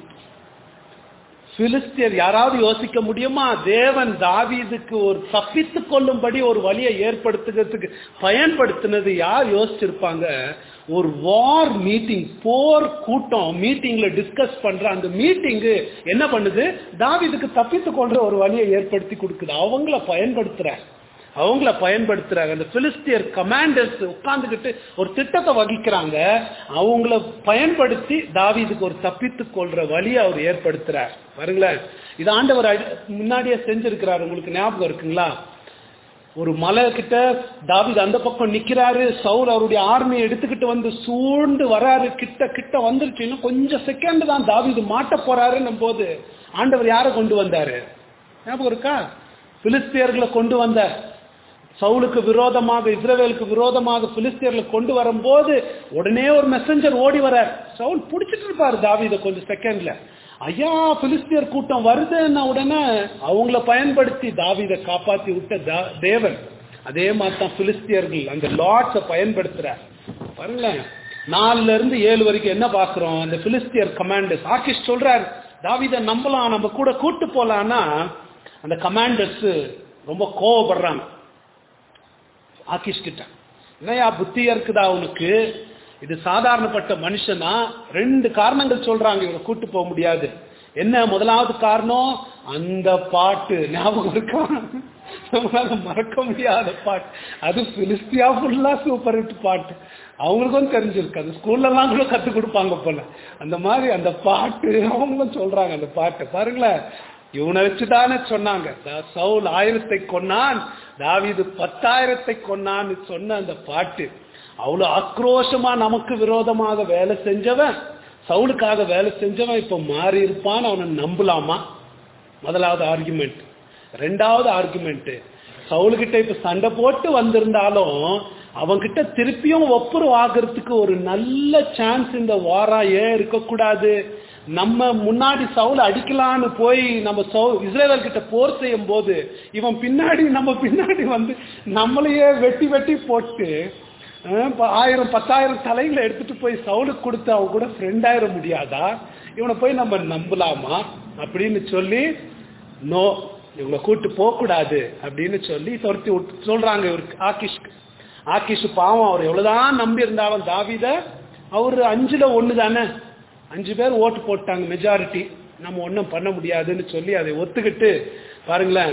பிலிஸ்தியர் யாராவது யோசிக்க முடியுமா தேவன் தாவீதுக்கு ஒரு தப்பித்துக் கொள்ளும்படி ஒரு வழியை ஏற்படுத்துகிறதுக்கு பயன்படுத்தினது யார் யோசிச்சிருப்பாங்க ஒரு வார் மீட்டிங் போர் கூட்டம் மீட்டிங்ல டிஸ்கஸ் பண்ற அந்த மீட்டிங்கு என்ன பண்ணுது தாவீதுக்கு தப்பித்துக் கொள்ற ஒரு வழியை ஏற்படுத்தி கொடுக்குது அவங்கள பயன்படுத்துற அவங்கள பாயன்படுத்துறாங்க அந்த பிலிஸ்தியர் கமாண்டர்ஸ் உட்கார்ந்துகிட்டு ஒரு திட்டத்தை வகிக்கிறாங்க அவங்கள பயன்படுத்தி தாவீதுக்கு ஒரு தப்பித்துக் கொள்ற வழியை அவர் ஏற்படுத்துறார் பாருங்களேன் இது ஆண்டவர் அடி- முன்னாடியே செஞ்சிருக்கிறார் உங்களுக்கு ஞாபகம் இருக்குங்களா ஒரு மலை கிட்ட தாவீது அந்த பக்கம் நிக்கிறாரு சவுல் அவருடைய ஆர்மியை எடுத்துக்கிட்டு வந்து சூழ்ந்து வராரு கிட்ட கிட்ட வந்துருச்சு இன்னும் கொஞ்சம் செகண்ட் தான் தாவீது மாட்ட போறாருன்னும் போது ஆண்டவர் யாரை கொண்டு வந்தாரு ஞாபகம் இருக்கா பிலிஸ்தியர்களை கொண்டு வந்தார் சவுலுக்கு விரோதமாக இஸ்ரவேலுக்கு விரோதமாக பிலிஸ்தியர்களை கொண்டு வரும்போது உடனே ஒரு மெசஞ்சர் ஓடி வரார் சவுல் பிடிச்சிட்டு இருப்பாரு தாவீதை கொஞ்சம் செகண்ட்ல ஐயா பிலிஸ்தியர் கூட்டம் வருதுன்னா உடனே அவங்கள பயன்படுத்தி தாவீதை காப்பாத்தி விட்ட தா- தேவன் அதே மாதிரி தான் பிலிஸ்தியர்கள் அந்த லாட்ஸை பயன்படுத்துறார் பாருங்களேன் நாலுல இருந்து ஏழு வரைக்கும் என்ன பாக்குறோம் அந்த பிலிஸ்தியர் கமாண்டர்ஸ் ஆகிஷ் சொல்றார் தாவீதை நம்பலாம் நம்ம கூட கூட்டு போலான்னா அந்த கமாண்டர்ஸ் ரொம்ப கோவப்படுறாங்க ஆக்கிஷ் கிட்ட என்னையா புத்தியா இருக்குதா அவனுக்கு இது சாதாரணப்பட்ட மனுஷனா ரெண்டு காரணங்கள் சொல்றாங்க இவரை கூட்டு போக முடியாது என்ன முதலாவது காரணம் அந்த பாட்டு ஞாபகம் இருக்கா நம்மளால மறக்க முடியாத பாட்டு அது பிலிஸ்தியா ஃபுல்லா சூப்பர் ஹிட் பாட்டு அவங்களுக்கும் தெரிஞ்சிருக்கு அது ஸ்கூல்ல எல்லாம் கூட கத்து கொடுப்பாங்க போல அந்த மாதிரி அந்த பாட்டு அவங்களும் சொல்றாங்க அந்த பாட்டு பாருங்களேன் இவனை வச்சுதானே சொன்னாங்க தா- சவுல் ஆயிரத்தை கொன்னான் தாவீது பத்தாயிரத்தை கொன்னான்னு சொன்ன அந்த பாட்டு அவ்வளவு ஆக்ரோஷமா நமக்கு விரோதமாக வேலை செஞ்சவன் சவுலுக்காக வேலை செஞ்சவன் இப்ப மாறி இருப்பான்னு அவனை நம்பலாமா முதலாவது ஆர்குமெண்ட் ரெண்டாவது ஆர்குமெண்ட் சவுலுகிட்ட இப்ப சண்டை போட்டு வந்திருந்தாலும் அவன்கிட்ட திருப்பியும் ஒப்புரவு ஆகிறதுக்கு ஒரு நல்ல சான்ஸ் இந்த வாரா ஏன் இருக்கக்கூடாது நம்ம முன்னாடி சவுல அடிக்கலான்னு போய் நம்ம சவு இஸ்ரேல் கிட்ட போர் செய்யும் போது இவன் பின்னாடி நம்ம பின்னாடி வந்து நம்மளையே வெட்டி வெட்டி போட்டு அஹ், ப- ஆயிரம் பத்தாயிரம் தலைகளை எடுத்துட்டு போய் சவுலுக்கு கொடுத்து அவன் கூட ஃப்ரெண்ட் ஆயிட முடியாதா இவனை போய் நம்ம நம்பலாமா அப்படின்னு சொல்லி நோ இவங்க கூட்டு போக கூடாது அப்படின்னு சொல்லி துரத்தி விட்டு சொல்றாங்க இவருக்கு ஆகிஷ்க்கு ஆகிஷ் பாவம் அவர் எவ்வளவுதான் நம்பி இருந்தாலும் தாவித அவரு அஞ்சுல ஒண்ணு தானே அஞ்சு பேர் ஓட்டு போட்டாங்க மெஜாரிட்டி நம்ம ஒன்றும் பண்ண முடியாதுன்னு சொல்லி அதை ஒத்துக்கிட்டு பாருங்களேன்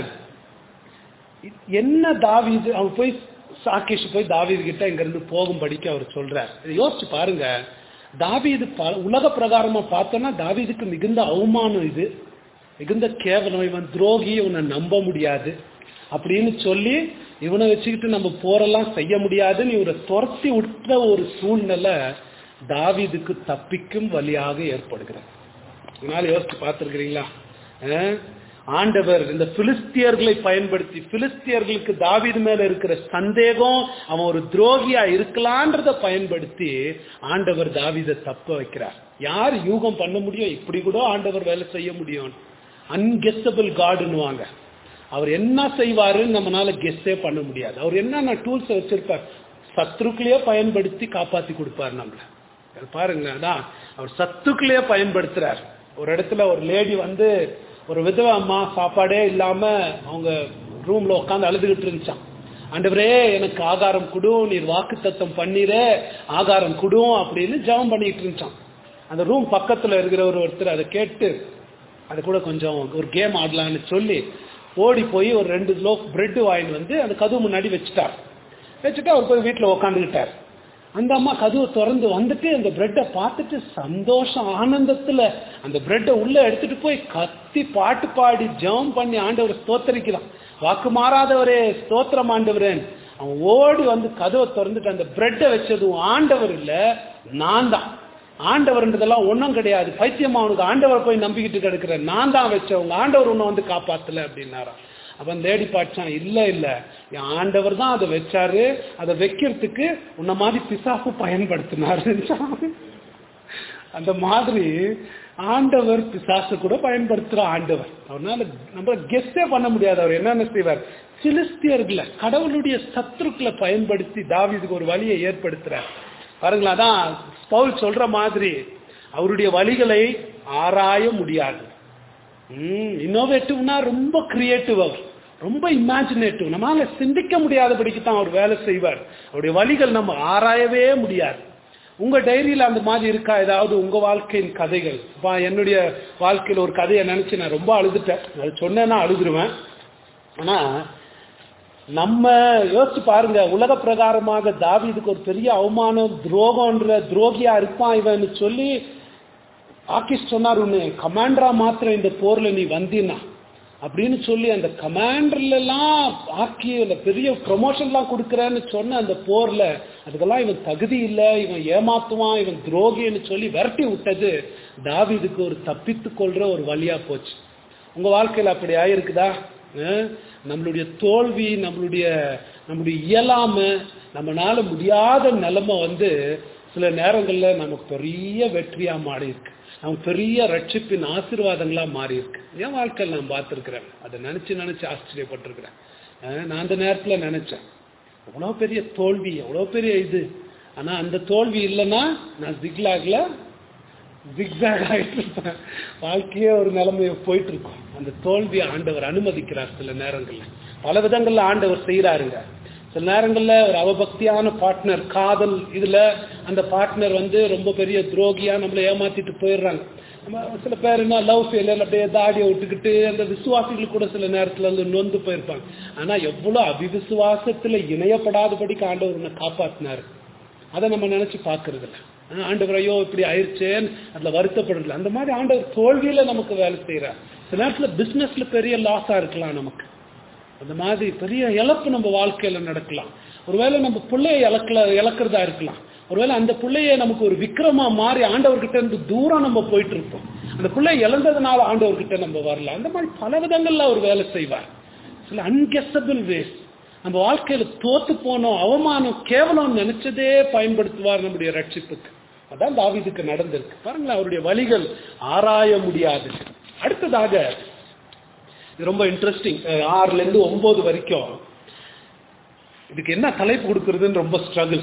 என்ன தாவீது அவர் போய் சாக்கேஷ் போய் தாவீது கிட்ட இங்க இருந்து போகும்படிக்கு அவர் சொல்றார் இதை யோசிச்சு பாருங்க தாவீது ப- உலக பிரகாரமா பார்த்தோம்னா தாவீதுக்கு மிகுந்த அவமானம் இது மிகுந்த கேவலம் இவன் துரோகி இவனை நம்ப முடியாது அப்படின்னு சொல்லி இவனை வச்சுக்கிட்டு நம்ம போரெல்லாம் செய்ய முடியாதுன்னு இவரை துரத்தி விட்ட ஒரு சூழ்நிலை தாவீதுக்கு தப்பிக்கும் வழியாக ஏற்படுகிறது இதனால யோசிச்சு பார்த்திருக்கிறீங்களா அஹ்? ஆண்டவர் இந்த பிலிஸ்தியர்களை பயன்படுத்தி பிலிஸ்தியர்களுக்கு தாவீது மேல இருக்கிற சந்தேகம் அவன் ஒரு துரோகியா இருக்கலான்றத பயன்படுத்தி ஆண்டவர் தாவீதை தப்ப வைக்கிறார் யார் யூகம் பண்ண முடியும் இப்படி கூட ஆண்டவர் வேலை செய்ய முடியும் அன்கெஸ்டபிள் காடுன்னுவாங்க அவர் என்ன செய்வாருன்னு நம்மளால கெஸ்ஸே பண்ண முடியாது அவர் என்னென்ன டூல்ஸ் வச்சிருப்பார் சத்ருக்களையே பயன்படுத்தி காப்பாத்தி கொடுப்பார் நம்மள அது பாருங்க அதான் அவர் சத்துக்களையே பயன்படுத்துறார் ஒரு இடத்துல ஒரு லேடி வந்து ஒரு விதவை அம்மா சாப்பாடே இல்லாம அவங்க ரூம்ல உட்காந்து அழுதுகிட்டு இருந்துச்சான் ஆண்டவரே எனக்கு ஆகாரம் குடும் நீர் வாக்கு தத்தம் பண்ணிரே ஆகாரம் குடும் அப்படின்னு ஜெபம் பண்ணிட்டு இருந்துச்சான் அந்த ரூம் பக்கத்துல இருக்கிற ஒரு ஒருத்தர் அதை கேட்டு அது கூட கொஞ்சம் ஒரு கேம் ஆடலாம்னு சொல்லி ஓடி போய் ஒரு ரெண்டு லோஃப் பிரெட் வாங்கிட்டு வந்து அந்த கதவு முன்னாடி வச்சுட்டார் வச்சுட்டு அவர் போய் வீட்டில் உக்காந்துக்கிட்டார் அந்த அம்மா கதவை திறந்து வந்துட்டு அந்த பிரெட்டை பார்த்துட்டு சந்தோஷம் ஆனந்தத்துல அந்த பிரெட்டை உள்ள எடுத்துட்டு போய் கத்தி பாட்டு பாடி ஜெபம் பண்ணி ஆண்டவர் ஸ்தோத்தரிக்கிறான் வாக்கு மாறாதவரே ஸ்தோத்திரம் ஆண்டவரேன் அவன் ஓடி வந்து கதவை திறந்துட்டு அந்த பிரெட்டை வச்சதும் ஆண்டவர் இல்ல நான் தான் ஆண்டவர்ன்றதெல்லாம் ஒன்றும் கிடையாது பைத்தியமா அவனுக்கு ஆண்டவர் போய் நம்பிக்கிட்டு கிடக்குற நான் தான் வச்சவங்க ஆண்டவர் உன்னை வந்து காப்பாத்தல அப்படின்னாராம் அவன் தேடி பாய்ச்சான் இல்ல இல்ல என் ஆண்டவர் தான் அதை வச்சாரு அதை வைக்கிறதுக்கு உன்ன மாதிரி பிசாசு பயன்படுத்தினாரு அந்த மாதிரி ஆண்டவர் பிசாசு கூட பயன்படுத்துற ஆண்டவர் அவனால நம்ம கெஸ்டே பண்ண முடியாது அவர் என்னென்ன செய்வார் சிலிஸ்தியர்களை கடவுளுடைய சத்துருக்களை பயன்படுத்தி தாவீதுக்கு ஒரு வழியை ஏற்படுத்துறார் பாருங்களா அதான் பவுல் சொல்ற மாதிரி அவருடைய வழிகளை ஆராய முடியாது இன்னோவேட்டிவ்னா ரொம்ப கிரியேட்டிவ் அவர் ரொம்ப இமேஜினேட்டிவ் நம்மளால சிந்திக்க முடியாதபடிக்கு தான் அவர் வேலை செய்வார் அவருடைய வழிகள் நம்ம ஆராயவே முடியாது உங்க டைரியில அந்த மாதிரி இருக்கா ஏதாவது உங்க வாழ்க்கையின் கதைகள் பா என்னுடைய வாழ்க்கையில ஒரு கதையை நினைச்சு நான் ரொம்ப அழுதுட்டேன் அது சொன்னேன்னா அழுதுருவேன் ஆனா நம்ம யோசிச்சு பாருங்க உலக பிரகாரமாக தாவீதுக்கு ஒரு பெரிய அவமானம் துரோகம்ன்ற துரோகியா இருப்பான் இவன் சொல்லி ஆக்கிஸ் சொன்னார் உன்னை கமாண்டரா மாத்திரம் இந்த போர்ல நீ வந்தீன்னா அப்படின்னு சொல்லி அந்த கமாண்டர்ல எல்லாம் ஆக்கி அந்த பெரிய ப்ரொமோஷன்லாம் கொடுக்குறேன்னு சொன்ன அந்த போர்ல அதுக்கெல்லாம் இவன் தகுதி இல்லை இவன் ஏமாத்துவான் இவன் துரோகின்னு சொல்லி விரட்டி விட்டது தாவீதுக்கு ஒரு தப்பித்து கொள்ற ஒரு வழியா போச்சு உங்க வாழ்க்கையில அப்படி ஆயிருக்குதா அஹ் நம்மளுடைய தோல்வி நம்மளுடைய நம்மளுடைய இயலாமை நம்மனால முடியாத நிலைமை வந்து சில நேரங்கள்ல நமக்கு பெரிய வெற்றியா மாறி இருக்கு நமக்கு பெரிய ரட்சிப்பின் ஆசீர்வாதங்களா மாறி இருக்கு என் வாழ்க்கையில் நான் பார்த்துருக்கிறேன் அதை நினைச்சு நினைச்சு ஆச்சரியப்பட்டிருக்கிறேன் அஹ் நான் அந்த நேரத்துல நினைச்சேன் எவ்வளோ பெரிய தோல்வி எவ்வளோ பெரிய இது ஆனா அந்த தோல்வி இல்லைன்னா நான் ஜிக்லாக்ல ஜிக்ஸாக் ஆயிட்டு இருப்பேன் வாழ்க்கையே ஒரு நிலைமைய போயிட்டு இருக்கும் அந்த தோல்வியை ஆண்டவர் அனுமதிக்கிறார் சில நேரங்கள்ல பல விதங்கள்ல ஆண்டவர் செய்யறாருங்க சில நேரங்கள்ல ஒரு அவபக்தியான பார்ட்னர் காதல் இதுல அந்த பார்ட்னர் வந்து ரொம்ப பெரிய துரோகியா நம்மளை ஏமாத்திட்டு போயிடுறாங்க நம்ம சில பேர் என்ன லவ் ஃபெயிலியர் அப்படியே தாடியை விட்டுக்கிட்டு அந்த விசுவாசிகள் கூட சில நேரத்துல வந்து நொந்து போயிருப்பாங்க ஆனா எவ்வளவு அபிவிசுவாசத்துல இணையப்படாதபடிக்கு ஆண்டவர் உன்னை காப்பாத்தினாரு அதை நம்ம நினைச்சு பாக்குறது இல்ல ஆஹ் ஆண்டவர் ஐயோ இப்படி ஆயிடுச்சேன்னு அதுல வருத்தப்படுறதில்ல அந்த மாதிரி ஆண்டவர் தோல்வியில நமக்கு வேலை செய்யறார் சில நேரத்துல பிசினஸ்ல பெரிய லாஸா இருக்கலாம் நமக்கு அந்த மாதிரி பெரிய இழப்பு நம்ம வாழ்க்கையில நடக்கலாம் ஒருவேளை நம்ம பிள்ளைய இழக்கல இழக்கிறதா இருக்கலாம் ஒருவேளை அந்த பிள்ளைய நமக்கு ஒரு விக்ரமா மாறி ஆண்டவர்கிட்ட இருந்து தூரம் நம்ம போயிட்டு இருப்போம் அந்த பிள்ளைய இழந்ததுனால ஆண்டவர்கிட்ட நம்ம வரலாம் அந்த மாதிரி பல விதங்கள்ல அவர் வேலை செய்வார் சில அன்கெசபிள் வேஸ் நம்ம வாழ்க்கையில தோத்து போனோம் அவமானம் கேவலம் நினைச்சதே பயன்படுத்துவார் நம்முடைய ரட்சிப்புக்கு அதான் தாவீதுக்கு நடந்திருக்கு பாருங்களேன் அவருடைய வழிகள் ஆராய முடியாது அடுத்ததாக இது ரொம்ப இன்ட்ரெஸ்டிங் ஆறுல இருந்து ஒன்பது வரைக்கும் இதுக்கு என்ன தலைப்பு கொடுக்கறதுன்னு ரொம்ப ஸ்ட்ரகிள்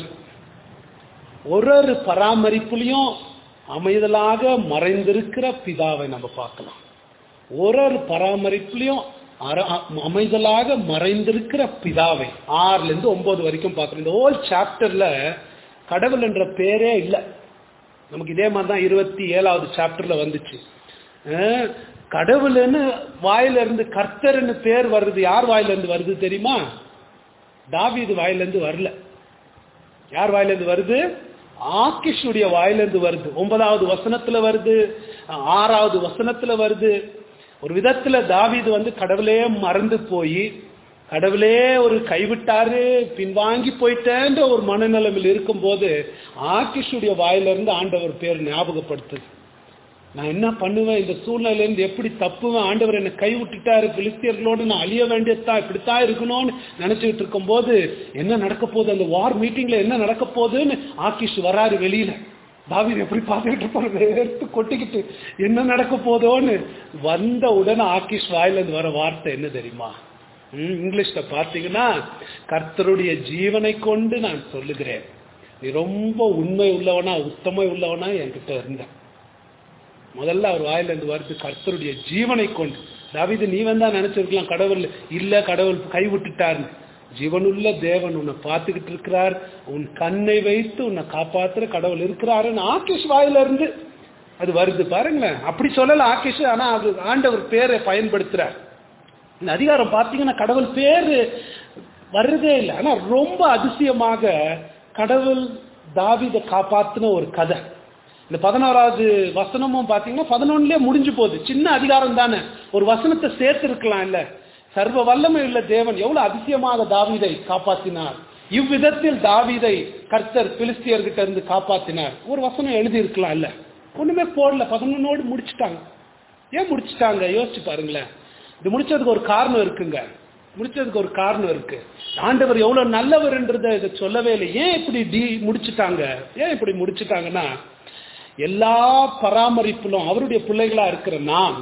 ஒரு ஒரு பராமரிப்புலையும் அமைதலாக மறைந்திருக்கிற பிதாவை நம்ம பார்க்கலாம் ஒரு ஒரு பராமரிப்புலையும் அர- அமைதலாக மறைந்திருக்கிற பிதாவை ஆறுல இருந்து ஒன்பது வரைக்கும் பார்க்கணும் இந்த ஹோல் சாப்டர்ல கடவுள் என்ற பேரே இல்லை நமக்கு இதே மாதிரி தான் இருபத்தி ஏழாவது சாப்டர்ல வந்துச்சு அஹ், கடவுள்னு வாயில இருந்து கர்த்தர்னு பேர் வருது யார் வாயில இருந்து வருது தெரியுமா தாவீது வாயில இருந்து வரல யார் வாயில இருந்து வருது ஆக்கிஷுடைய வாயில இருந்து வருது ஒன்பதாவது வசனத்துல வருது ஆறாவது வசனத்துல வருது ஒரு விதத்துல தாவீது வந்து கடவுளே மறந்து போய் கடவுளே ஒரு கைவிட்டாரு பின்வாங்கி போயிட்டேன்ற ஒரு மனநிலைமையில் இருக்கும்போது ஆக்கிஷுடைய வாயில இருந்து ஆண்டவர் பேர் ஞாபகப்படுத்துது நான் என்ன பண்ணுவேன் இந்த சூழ்நிலையிலிருந்து எப்படி தப்புவேன் ஆண்டவர் என்னை கை விட்டுட்டாரு பிலிஸ்தியர்களோடு நான் அழிய வேண்டியதுதான் இப்படித்தான் இருக்கணும்னு நினைச்சுக்கிட்டு இருக்கும்போது என்ன நடக்க போகுது அந்த வார் மீட்டிங்ல என்ன நடக்க போகுதுன்னு ஆக்கிஷ் வராரு வெளியில தாவீது எப்படி பார்த்துக்கிட்டு இருப்பாரு வேர்த்து கொட்டிக்கிட்டு என்ன நடக்க போதோன்னு வந்த உடனே ஆக்கிஷ் வாயில இருந்து வர வார்த்தை என்ன தெரியுமா ம், இங்கிலீஷ்ல பார்த்தீங்கன்னா கர்த்தருடைய ஜீவனை கொண்டு நான் சொல்லுகிறேன் நீ ரொம்ப உண்மை உள்ளவனா உத்தமை உள்ளவனா என்கிட்ட இருந்த முதல்ல அவர் வாயில இருந்து வருது கர்த்தருடைய ஜீவனை கொண்டு தாவீது நீ வந்தா நினைச்சிருக்கலாம் கடவுள் இல்ல கடவுள் கைவிட்டுட்டாருன்னு ஜீவனுள்ள தேவன் உன்னை பார்த்துக்கிட்டு இருக்கிறார் உன் கண்ணை வைத்து உன்னை காப்பாத்துற கடவுள் இருக்கிறாருன்னு ஆக்கிஷ் வாயில இருந்து அது வருது பாருங்களேன் அப்படி சொல்லல ஆக்கிஷ் ஆனா அது ஆண்டவர் பேரை பயன்படுத்துறார் இந்த அதிகாரம் பார்த்தீங்கன்னா கடவுள் பேரு வர்றதே இல்லை ஆனா ரொம்ப அதிசயமாக கடவுள் தாவீதை காப்பாத்தின ஒரு கதை இந்த பதினோராவது வசனமும் பார்த்தீங்கன்னா பதினொன்னுலயே முடிஞ்சு போகுது சின்ன அதிகாரம் தானே ஒரு வசனத்தை சேர்த்து இருக்கலாம் இல்ல சர்வ வல்லமை உள்ள தேவன் எவ்வளவு அதிசயமாக தாவீதை காப்பாத்தினார் இவ்விதத்தில் தாவீதை கர்த்தர் பிலிஸ்தியர்கிட்ட இருந்து காப்பாத்தினார் ஒரு வசனம் எழுதி இருக்கலாம் இல்ல ஒண்ணுமே போடல பதினொன்னோடு முடிச்சுட்டாங்க ஏன் முடிச்சுட்டாங்க யோசிச்சு பாருங்களேன் இது முடிச்சதுக்கு ஒரு காரணம் இருக்குங்க முடிச்சதுக்கு ஒரு காரணம் இருக்கு ஆண்டவர் எவ்வளவு நல்லவர்ன்றதை இதை சொல்லவே இல்லை ஏன் இப்படி டி முடிச்சுட்டாங்க ஏன் இப்படி முடிச்சுட்டாங்கன்னா எல்லா பராமரிப்பிலும் அவருடைய பிள்ளைகளா இருக்கிற நாம்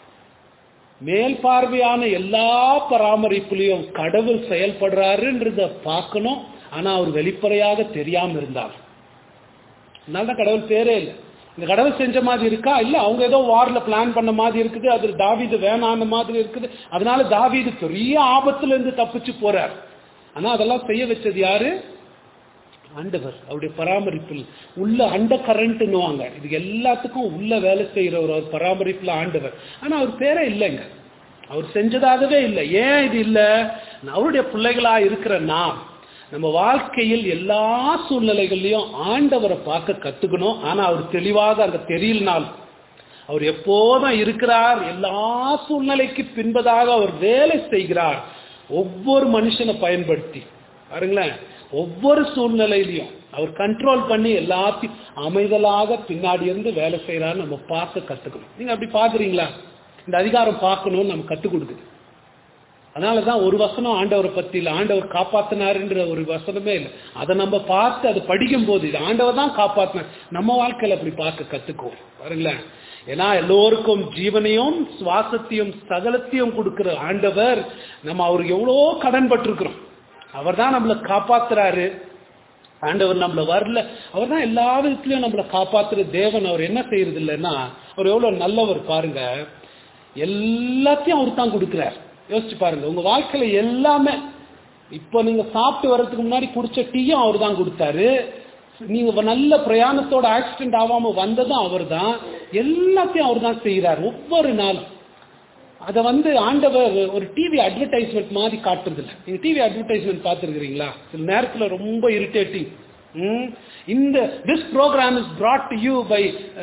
மேல் பார்வையான எல்லா பராமரிப்புலையும் கடவுள் செயல்படுறாருன்றத பார்க்கணும் ஆனா அவர் வெளிப்படையாக தெரியாம இருந்தார் அதனால தான் கடவுள் பேரே இல்லை இந்த கடவுள் செஞ்ச மாதிரி இருக்கா இல்ல அவங்க ஏதோ வார்ல பிளான் பண்ண மாதிரி இருக்குது அது தாவீது வேணான மாதிரி இருக்குது அதனால தாவீது பெரிய ஆபத்துல இருந்து தப்பிச்சு போறார் ஆனா அதெல்லாம் செய்ய வச்சது யாரு ஆண்டவர் அவருடைய பராமரிப்பில் உள்ள அண்ட கரண்ட்னுவாங்க இது எல்லாத்துக்கும் உள்ள வேலை செய்யற ஒரு அவர் பராமரிப்புல ஆண்டவர் ஆனா அவர் பேரே இல்லைங்க அவர் செஞ்சதாகவே இல்லை ஏன் இது இல்ல அவருடைய பிள்ளைகளா இருக்கிற நாம் நம்ம வாழ்க்கையில் எல்லா சூழ்நிலைகள்லயும் ஆண்டவரை பார்க்க கத்துக்கணும் ஆனா அவர் தெளிவாக அங்க தெரியலனால் அவர் எப்போதும் இருக்கிறார் எல்லா சூழ்நிலைக்கு பின்பதாக அவர் வேலை செய்கிறார் ஒவ்வொரு மனுஷனை பயன்படுத்தி பாருங்களேன் ஒவ்வொரு சூழ்நிலையிலையும் அவர் கண்ட்ரோல் பண்ணி எல்லாத்தையும் அமைதலாக பின்னாடி இருந்து வேலை செய்யறாரு நம்ம பார்க்க கத்துக்கணும் நீங்க அப்படி பாக்குறீங்களா இந்த அதிகாரம் பார்க்கணும்னு நம்ம கத்துக் கொடுக்குது அதனாலதான் ஒரு வசனம் ஆண்டவரை பத்தி இல்ல ஆண்டவர் காப்பாத்தினாருன்ற ஒரு வசனமே இல்லை அதை நம்ம பார்த்து அதை படிக்கும் போது இது ஆண்டவர் தான் காப்பாத்தினார் நம்ம வாழ்க்கையில அப்படி பார்க்க கத்துக்குவோம் பாருங்களேன் ஏன்னா எல்லோருக்கும் ஜீவனையும் சுவாசத்தையும் சகலத்தையும் கொடுக்கிற ஆண்டவர் நம்ம அவருக்கு எவ்வளோ கடன் பட்டிருக்கிறோம் அவர் தான் நம்மளை காப்பாத்துறாரு ஆண்டவர் நம்மள வரல அவர் தான் எல்லா விதத்திலையும் நம்மளை காப்பாத்துற தேவன் அவர் என்ன செய்யறது இல்லைன்னா அவர் எவ்வளவு நல்லவர் பாருங்க எல்லாத்தையும் அவர் தான் கொடுக்கிறார் யோசிச்சு பாருங்க உங்க வாழ்க்கையில எல்லாமே இப்போ நீங்க சாப்பிட்டு வர்றதுக்கு முன்னாடி குடிச்ச டீயும் அவர் தான் கொடுத்தாரு நீங்க நல்ல பிரயாணத்தோட ஆக்சிடென்ட் ஆகாம வந்ததும் அவர் தான் எல்லாத்தையும் அவர் தான் செய்யறார் ஒவ்வொரு நாளும் அதை வந்து ஆண்டவர் ஒரு டிவி அட்வர்டைஸ்மெண்ட் மாதிரி காட்டுறது இல்லை நீங்க டிவி அட்வர்டைஸ்மெண்ட் பார்த்துருக்கிறீங்களா சில நேரத்தில் ரொம்ப இரிட்டேட்டிங் இந்த this program is brought to you by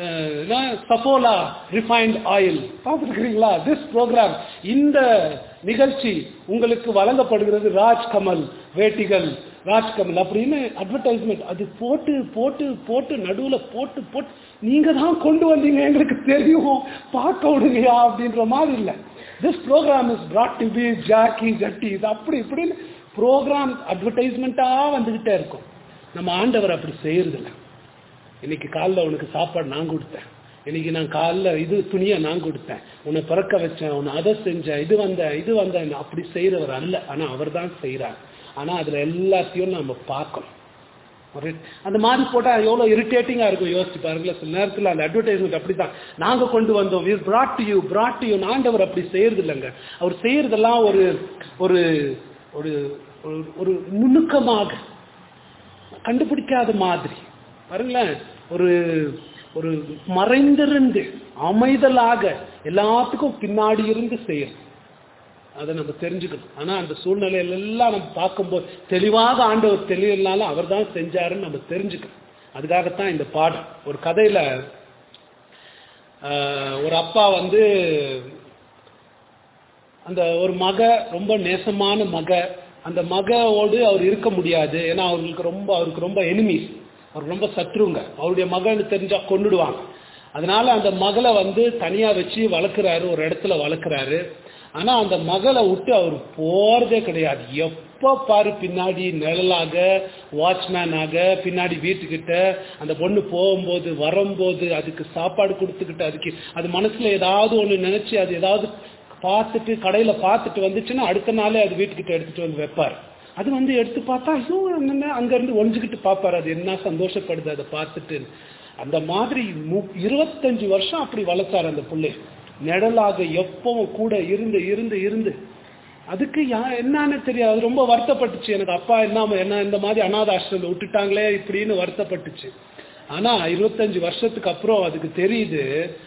Saffola refined oil பார்த்துருக்கிறீங்களா திஸ் ப்ரோக்ராம் இந்த நிகழ்ச்சி உங்களுக்கு வழங்கப்படுகிறது ராஜ்கமல் வேட்டிகள் ராஜ்கமல் அப்படின்னு அட்வர்டைஸ்மெண்ட் அது போட்டு போட்டு போட்டு நடுவில் போட்டு போட்டு நீங்க தான் கொண்டு வந்தீங்க எங்களுக்கு தெரியும் பார்க்க விடுங்கயா அப்படின்ற மாதிரி இல்லை this program is brought to be Jockey ஜட்டி இது அப்படி இப்படின்னு ப்ரோக்ராம் அட்வர்டைஸ்மெண்ட்டாக வந்துகிட்டே இருக்கும் நம்ம ஆண்டவர் அப்படி செய்யறதில்ல இன்னைக்கு காலைல உனக்கு சாப்பாடு நான் கொடுத்தேன் இன்னைக்கு நான் காலைல இது துணியை நான் கொடுத்தேன் உன்னை பிறக்க வச்சேன் உன்னை அதை செஞ்சேன் இது வந்தேன் இது வந்தேன் அப்படி செய்யறவர் அல்ல ஆனா அவர் தான் செய்யறார் ஆனா அதுல எல்லாத்தையும் நம்ம பார்க்கணும் ஒரு அந்த மாதிரி போட்டா எவ்வளவு இரிட்டேட்டிங்கா இருக்கும் யோசிச்சு பாருங்களேன் சில நேரத்துல அந்த அட்வர்டைஸ்மெண்ட் அப்படிதான் நாங்க கொண்டு வந்தோம் we brought to you brought to you ஆண்டவர் அப்படி செய்யறது இல்லைங்க அவர் செய்யறதெல்லாம் ஒரு ஒரு ஒரு ஒரு- ஒரு நுணுக்கமாக கண்டுபிடிக்காத மாதிரி பாருங்களேன் ஒரு ஒரு மறைந்திருந்து அமைதலாக எல்லாத்துக்கும் பின்னாடி இருந்து செய்யணும் அதை நம்ம தெரிஞ்சுக்கணும் ஆனா அந்த சூழ்நிலையில எல்லாம் நம்ம பார்க்கும்போது தெளிவாக ஆண்டவர் தெளிவினாலும் அவர் தான் செஞ்சாருன்னு நம்ம தெரிஞ்சுக்கணும் அதுக்காகத்தான் இந்த பாடம் ஒரு கதையில ஆஹ், ஒரு அப்பா வந்து அந்த ஒரு மக ரொம்ப நேசமான மக அந்த மகவோடு அவர் இருக்க முடியாது ஏன்னா அவருக்கு ரொம்ப அவருக்கு ரொம்ப எனிமீஸ் அவருக்கு ரொம்ப சத்ருங்க அவருடைய மகன்னு தெரிஞ்சா கொன்னுடுவாங்க அதனால அந்த மகளை வந்து தனியா வச்சு வளர்க்குறாரு ஒரு இடத்துல வளர்க்குறாரு ஆனா அந்த மகளை விட்டு அவர் போறதே கிடையாது எப்போ பாரு பின்னாடி நிழலாக வாட்ச்மேனாக பின்னாடி வீட்டுக்கிட்ட அந்த பொண்ணு போகும்போது வரும்போது அதுக்கு சாப்பாடு கொடுத்துக்கிட்டு அதுக்கு அது மனசுல ஏதாவது ஒண்ணு நினைச்சு அது ஏதாவது பார்த்துட்டு கடையில பார்த்துட்டு வந்துச்சுன்னா அடுத்த நாளே அது வீட்டுக்கிட்ட எடுத்துட்டு வந்து வைப்பார் அது வந்து எடுத்து பார்த்தா ஐயோ என்னென்ன அங்க இருந்து ஒழிஞ்சுக்கிட்டு பார்ப்பாரு அது என்ன சந்தோஷப்படுது அதை பார்த்துட்டு அந்த மாதிரி மு- இருபத்தஞ்சு வருஷம் அப்படி வளர்த்தாரு அந்த பிள்ளை நிழலாக எப்பவும் கூட இருந்து இருந்து இருந்து அதுக்கு யா என்னன்னு தெரியாது அது ரொம்ப வருத்தப்பட்டுச்சு எனக்கு அப்பா என்ன என்ன இந்த மாதிரி அனாத ஆசிரமம் விட்டுட்டாங்களே இப்படின்னு வருத்தப்பட்டுச்சு ஆனா இருபத்தஞ்சு வருஷத்துக்கு அப்புறம் அதுக்கு தெரியுது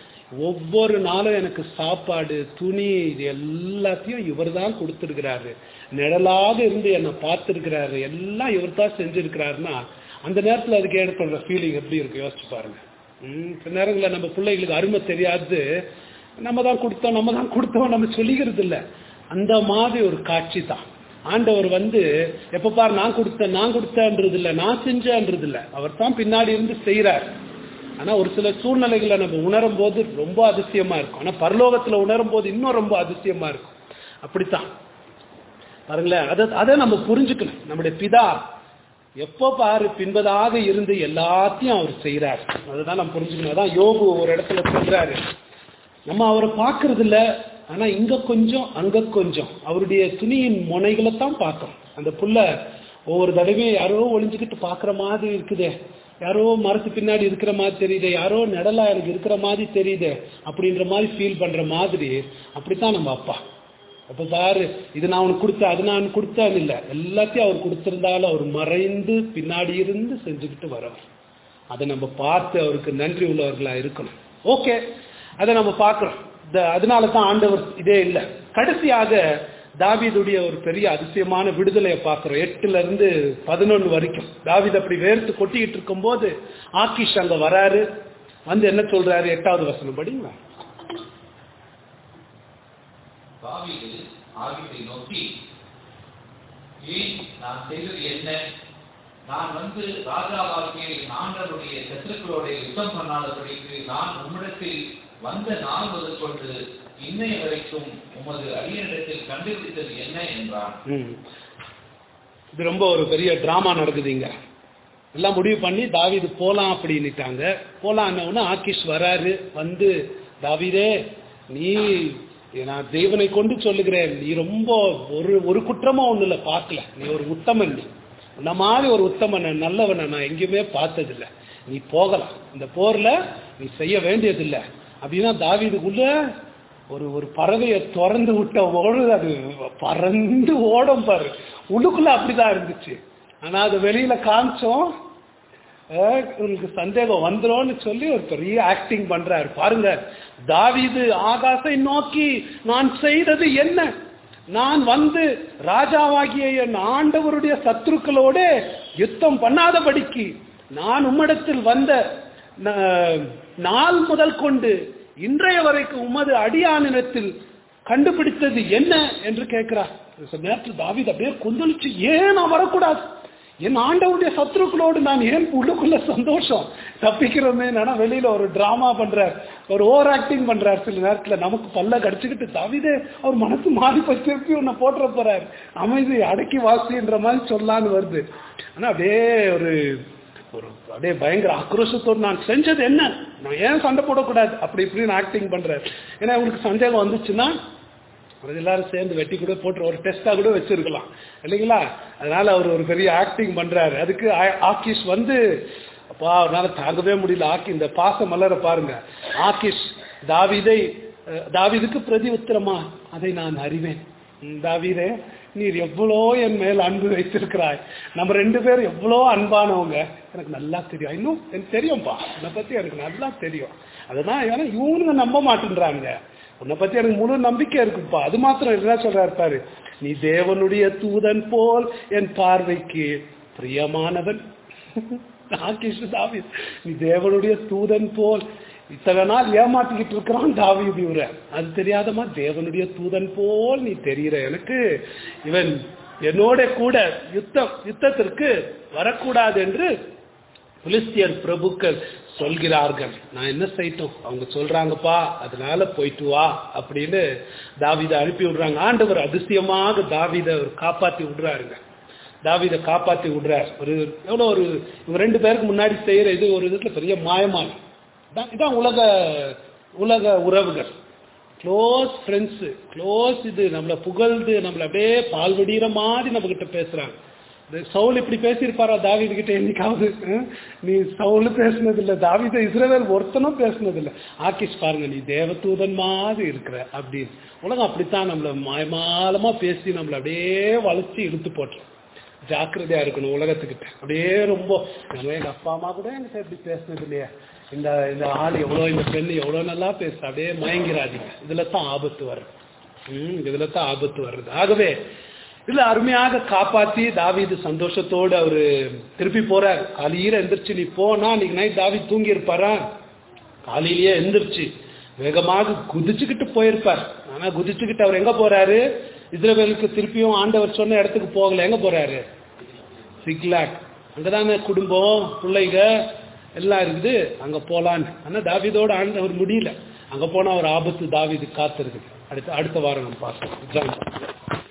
ஒவ்வொரு நாளும் எனக்கு சாப்பாடு துணி இது எல்லாத்தையும் இவர் தான் கொடுத்துருக்கிறாரு நிழலாக இருந்து என்னை பார்த்துருக்கிறாரு எல்லாம் இவர் தான் செஞ்சிருக்கிறாருன்னா அந்த நேரத்தில் அதுக்கு ஏற்படுற ஃபீலிங் எப்படி இருக்கு யோசிச்சு பாருங்க ம், சில நேரங்களில் நம்ம பிள்ளைகளுக்கு அருமை தெரியாது நம்ம தான் கொடுத்தோம் நம்ம தான் கொடுத்தோம் நம்ம சொல்லிக்கிறது இல்லை அந்த மாதிரி ஒரு காட்சி தான் ஆண்டவர் வந்து எப்ப பாரு நான் கொடுத்தேன் நான் கொடுத்தேன்றது இல்லை நான் செஞ்சேன்றது இல்லை அவர் தான் பின்னாடி இருந்து செய்றார் ஆனா ஒரு சில சூழ்நிலைகளை நம்ம உணரும் போது ரொம்ப அதிசயமா இருக்கும் ஆனா பரலோகத்துல உணரும் போது இன்னும் ரொம்ப அதிசயமா இருக்கும் அப்படித்தான் பாருங்களேன் அதை அதை நம்ம புரிஞ்சுக்கணும் நம்முடைய பிதா எப்போ பாரு பின்பதாக இருந்து எல்லாத்தையும் அவர் செய்றார் அதுதான் நம்ம புரிஞ்சுக்கணும் அதான் யோகு ஒரு இடத்துல சொல்றாரு நம்ம அவரை பார்க்கறது இல்ல ஆனா இங்க கொஞ்சம் அங்க கொஞ்சம் அவருடைய துணியின் முனைகளை தான் பார்க்கணும் அந்த புள்ள ஒவ்வொரு தடவையும் யாரோ ஒளிஞ்சுக்கிட்டு பார்க்குற மாதிரி இருக்குதே யாரோ மரத்து பின்னாடி இருக்கிற மாதிரி தெரியுதே யாரோ நிழலா எனக்கு இருக்கிற மாதிரி தெரியுதே அப்படின்ற மாதிரி ஃபீல் பண்ற மாதிரி அப்படித்தான் நம்ம அப்பா அப்ப பாரு இது நான் உனக்கு கொடுத்தேன் அது நான் கொடுத்தேன் இல்ல எல்லாத்தையும் அவர் கொடுத்திருந்தாலும் அவர் மறைந்து பின்னாடி இருந்து செஞ்சுக்கிட்டு வரவர் அதை நம்ம பார்த்து அவருக்கு நன்றி உள்ளவர்களா இருக்கணும் ஓகே அதை நம்ம பார்க்கிறோம் இந்த- அதனால தான் ஆண்டவர் இதே இல்லை கடைசியாக தாவீதுடைய ஒரு பெரிய அதிசயமான விடுதலையை பார்க்கிறோம் எட்டுல இருந்து பதினொன்னு வரைக்கும் தாவீது அப்படி வேர்த்து கொட்டிக்கிட்டு இருக்கும்போது ஆக்கிஷ் அங்க வராரு வந்து என்ன சொல்றாரு எட்டாவது வசனம் படிங்களா தாவீது ஆகியதை நோக்கி ஏன் நான் செய்தது என்ன நான் வந்து ராஜாவாகிய என் ஆண்டவருடைய சத்துருக்களோட யுத்தம் பண்ணாதபடிக்கு நான் உம்மிடத்தில் வந்த நாள் முதல் கொண்டு இன்னைய வரைக்கும் உமது அடியனிடத்தில் கண்டுபிடித்தது என்ன என்றான் ம். இது ரொம்ப ஒரு பெரிய டிராமா நடக்குதுங்க எல்லாம் முடிவு பண்ணி தாவீது போலாம் அப்படின்னுட்டாங்க போலான்னு ஆக்கிஷ் வராரு வந்து தாவீதே நீ நான் தெய்வனை கொண்டு சொல்லுகிறேன் நீ ரொம்ப ஒரு ஒரு குற்றமும் ஒண்ணு இல்ல பார்க்கல நீ ஒரு உத்தமன் நீ உன்ன மாதிரி ஒரு உத்தமனை நல்லவனை நான் எங்கேயுமே பார்த்ததில்ல நீ போகலாம் இந்த போர்ல நீ செய்ய வேண்டியதில்லை அப்படின்னா தாவீதுக்குள்ள ஒரு ஒரு பறவையை திறந்து விட்ட ஓடு அது பறந்து ஓடும் பாரு உள்ளுக்குள்ள அப்படிதான் இருந்துச்சு ஆனா அது வெளியில காமிச்சோம் அஹ், உங்களுக்கு சந்தேகம் வந்துரும்னு சொல்லி ஒரு பெரிய ஆக்டிங் பண்றாரு பாருங்க தாவீது ஆகாசை நோக்கி நான் செய்தது என்ன நான் வந்து ராஜாவாகிய என் ஆண்டவருடைய சத்துருக்களோட யுத்தம் பண்ணாதபடிக்கு நான் உம்மிடத்தில் வந்த ந- நாள் முதல் கொண்டு இன்றைய வரைக்கும் உமது அடியானிடத்தில் கண்டுபிடித்தது என்ன என்று கேட்கிறார் சில நேரத்தில் தாவீது அப்படியே கொந்தளிச்சு ஏன் நான் வரக்கூடாது என் ஆண்டவருடைய சத்துருக்களோடு நான் ஏன் உள்ளுக்குள்ள சந்தோஷம் தப்பிக்கிறோமே ஆனா வெளியில ஒரு டிராமா பண்றார் ஒரு ஓவர் ஆக்டிங் பண்றார் சில நேரத்துல நமக்கு பல்ல கடிச்சுக்கிட்டு தவிதே அவர் மனசு மாறி போய் திருப்பி உன்னை போட்டுற போறார் அமைதி அடக்கி வாசின்ற மாதிரி சொல்லான்னு வருது ஆனா அப்படியே ஒரு ஒரு அப்படியே பயங்கர ஆக்ரோஷத்தோடு நான் செஞ்சது என்ன நான் ஏன் சண்டை போடக்கூடாது அப்படி இப்படின்னு ஆக்டிங் பண்றாரு ஏன்னா உங்களுக்கு சந்தேகம் வந்துச்சுன்னா அது எல்லாரும் சேர்ந்து வெட்டி கூட போட்டு ஒரு டெஸ்டா கூட வச்சிருக்கலாம் இல்லைங்களா அதனால அவர் ஒரு பெரிய ஆக்டிங் பண்றாரு அதுக்கு ஆ- ஆக்கிஷ் வந்து அப்பா அவரால தாங்கவே முடியல ஆக்கி இந்த பாச மலர பாருங்க ஆக்கிஷ் தாவீதை அஹ், தாவீதுக்கு பிரதி உத்தரமா அதை நான் அறிவேன் ம், தாவீதே நீர் எவ்வளோ என் மேல் அன்பு வைத்திருக்கிறாய் நம்ம ரெண்டு பேரும் எவ்வளோ அன்பானவங்க எனக்கு நல்லா தெரியும் இன்னும் எனக்கு தெரியும்பா உன்னை பத்தி எனக்கு நல்லா தெரியும் அதுதான் ஏன்னா இவனுங்க நம்ப மாட்டேன்றாங்க உன்னை பத்தி எனக்கு முழு நம்பிக்கை இருக்குப்பா அது மாத்திரம் என்ன சொல்றாரு பாரு நீ தேவனுடைய தூதன் போல் என் பார்வைக்கு பிரியமானவன் ஆகிஷ் தாவீது நீ தேவனுடைய தூதன் போல் இத்தனை நாள் ஏமாத்திக்கிட்டு இருக்கிறான் தாவீது இவர அது தெரியாதமா தேவனுடைய தூதன் போல் நீ தெரிகிற எனக்கு இவன் என்னோட கூட யுத்தம் யுத்தத்திற்கு வரக்கூடாது என்று பிலிஸ்தியர் பிரபுக்கள் சொல்கிறார்கள் நான் என்ன செய்யட்டும் அவங்க சொல்றாங்கப்பா அதனால போயிட்டு வா அப்படின்னு தாவீதை அனுப்பி விடுறாங்க ஆண்டவர் அதிசயமாக தாவீதை அவர் காப்பாத்தி விடுறாருங்க தாவீதை காப்பாத்தி விடுறார் ஒரு எவ்வளவு ஒரு இவங்க ரெண்டு பேருக்கு முன்னாடி செய்யற இது ஒரு விதத்துல பெரிய மாயமான இதான் இதான் உலக உலக உறவுகள் க்ளோஸ் ஃப்ரெண்ட்ஸ் க்ளோஸ் இது நம்மளை புகழ்ந்து நம்மளை அப்படியே பால்வடிகிற மாதிரி நம்ம கிட்ட பேசுறாங்க இந்த சவுல் இப்படி பேசியிருப்பாரா தாவீது கிட்ட என்னைக்காவது அஹ்? நீ சவுல் பேசுனது இல்ல தாவீத இஸ்ரவேல் ஒருத்தனும் பேசுனது இல்ல ஆக்கிஷ் பாருங்க நீ தேவதூதன் மாதிரி இருக்கிற அப்படின்னு உலகம் அப்படித்தான் நம்மள மாயமாலமா பேசி நம்மளை அப்படியே வளைச்சு இழுத்து போட்டுரும் ஜாக்கிரதையா இருக்கணும் உலகத்துக்கிட்ட அப்படியே ரொம்ப நம்ம எங்க அப்பா அம்மா கூட என்கிட்ட இப்படி பேசுனது இல்லையா இந்த இந்த ஆள் எவ்வளவு இந்த பெண் எவ்வளவு நல்லா பேசு அப்படியே மயங்கிறாதீங்க இதுல தான் ஆபத்து வருது ம் இதுல தான் ஆபத்து வருது ஆகவே இதுல அருமையாக காப்பாத்தி தாவீது சந்தோஷத்தோடு அவரு திருப்பி போறார் காலையில எந்திரிச்சு நீ போனா இன்னைக்கு நைட் தாவி தூங்கி இருப்பாரா காலையிலேயே எந்திரிச்சு வேகமாக குதிச்சுக்கிட்டு போயிருப்பார் ஆனா குதிச்சுக்கிட்டு அவர் எங்க போறாரு இஸ்ரவேலுக்கு திருப்பியும் ஆண்டவர் சொன்ன இடத்துக்கு போகல எங்க போறாரு சிக்லாக் அங்கதானே குடும்பம் பிள்ளைங்க எல்லாம் இருக்குது அங்க போலான்னு ஆனா தாவீதோட ஆண்டவர் முடியல அங்க போனா ஒரு ஆபத்து தாவீது காத்திருக்குது அடுத்த அடுத்த வாரம் நம்ம பார்க்கலாம் ஜாயின் பண்ணலாம்.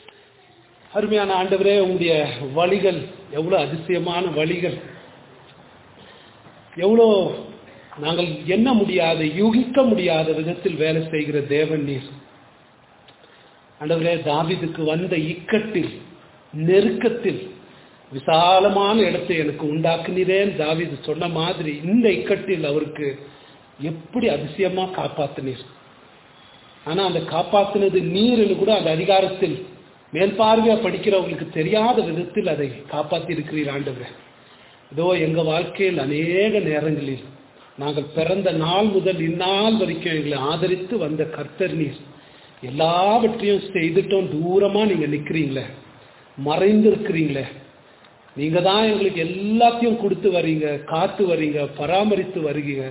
அருமையான ஆண்டவரே உங்களுடைய வழிகள் எவ்வளவு அதிசயமான வழிகள் எவ்வளோ நாங்கள் எண்ண முடியாத யூகிக்க முடியாத விதத்தில் வேலை செய்கிற தேவன் நீர் ஆண்டவரே தாவீதுக்கு வந்த இக்கட்டில் நெருக்கத்தில் விசாலமான இடத்தை எனக்கு உண்டாக்குனீரேன் தாவீது சொன்ன மாதிரி இந்த இக்கட்டில் அவருக்கு எப்படி அதிசயமா காப்பாத்தினீர் ஆனா அந்த காப்பாத்தினது நீர்னு கூட அந்த அதிகாரத்தில் மேல்பார்வையா படிக்கிறவங்களுக்கு தெரியாத விதத்தில் அதை காப்பாத்தி இருக்கிறீர் ஆண்டவரே இதோ எங்க வாழ்க்கையில் அநேக நேரங்களில் நாங்கள் பிறந்த நாள் முதல் இந்நாள் வரைக்கும் எங்களை ஆதரித்து வந்த கர்த்தர் நீர் எல்லாவற்றையும் செய்துட்டோம் தூரமா நீங்க நிக்கிறீங்களே மறைந்து இருக்கிறீங்களே நீங்க தான் எங்களுக்கு எல்லாத்தையும் கொடுத்து வர்றீங்க காத்து வர்றீங்க பராமரித்து வருகிறீங்க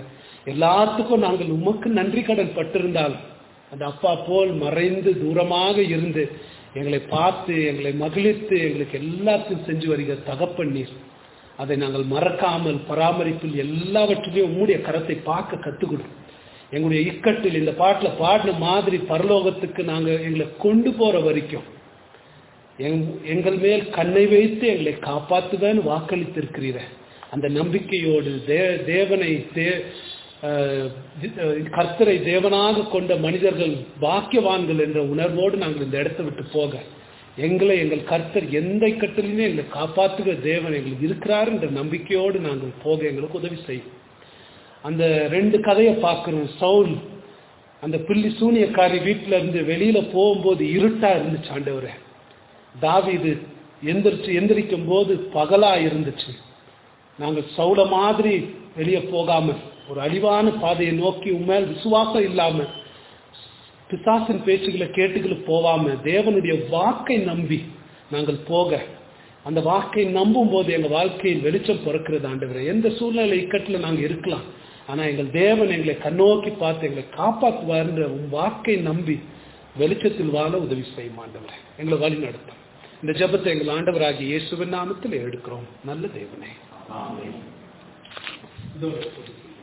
எல்லாத்துக்கும் நாங்கள் உமக்கு நன்றி கடன் பட்டிருந்தால் அந்த அப்பா போல் மறைந்து தூரமாக இருந்து எங்களை பார்த்து எங்களை மகிழ்த்து எங்களுக்கு எல்லாத்தையும் செஞ்சு வருகிற தகப்பன்னீர் அதை நாங்கள் மறக்காமல் பராமரிப்பில் எல்லாவற்றிலையும் உம்முடைய கரத்தை பார்க்க கத்துக்கணும் எங்களுடைய இக்கட்டில் இந்த பாட்டில் பாடின மாதிரி பரலோகத்துக்கு நாங்கள் எங்களை கொண்டு போற வரைக்கும் எங்- எங்கள் மேல் கண்ணை வைத்து எங்களை காப்பாற்றுவேன்னு வாக்களித்திருக்கிறீர அந்த நம்பிக்கையோடு தே தேவனை தே அஹ், தி- அஹ், கர்த்தரை தேவனாக கொண்ட மனிதர்கள் பாக்கியவான்கள் என்ற உணர்வோடு நாங்கள் இந்த இடத்தை விட்டு போக எங்களை எங்கள் கர்த்தர் எந்த இக்கட்டிலுமே எங்களை காப்பாற்றுகிற தேவன் எங்களுக்கு இருக்கிறார் என்ற நம்பிக்கையோடு நாங்கள் போக எங்களுக்கு உதவி செய்யும் அந்த ரெண்டு கதையை பார்க்கிறோம் சவுல் அந்த பில்லி சூனியக்காரி வீட்டில இருந்து வெளியில போகும்போது இருட்டா இருந்துச்சு ஆண்டவரே தாவீது எந்திரிச்சு எந்திரிக்கும் போது பகலா இருந்துச்சு நாங்கள் சவுல மாதிரி வெளியே போகாம ஒரு அழிவான பாதையை நோக்கி உண்மையில் விசுவாசம் இல்லாம பிசாசின் பேச்சுகளை கேட்டுகளை போகாம தேவனுடைய வாக்கை நம்பி நாங்கள் போக அந்த வாக்கை நம்பும் போது எங்க வாழ்க்கையில் வெளிச்சம் பிறக்கிறது ஆண்டவரே எந்த சூழ்நிலை இக்கட்டில் நாங்க இருக்கலாம் ஆனா எங்கள் தேவன் எங்களை கண்ணோக்கி பார்த்து எங்களை காப்பாற்றுவார்ன்ற உன் வாக்கை நம்பி வெளிச்சத்தில் வாழ உதவி செய்யும் ஆண்டவரே எங்களை வழி நடத்தும் இந்த ஜெபத்தை எங்கள் ஆண்டவராகிய இயேசுவின் நாமத்தில் எடுக்கிறோம் நல்ல தேவனே இதோ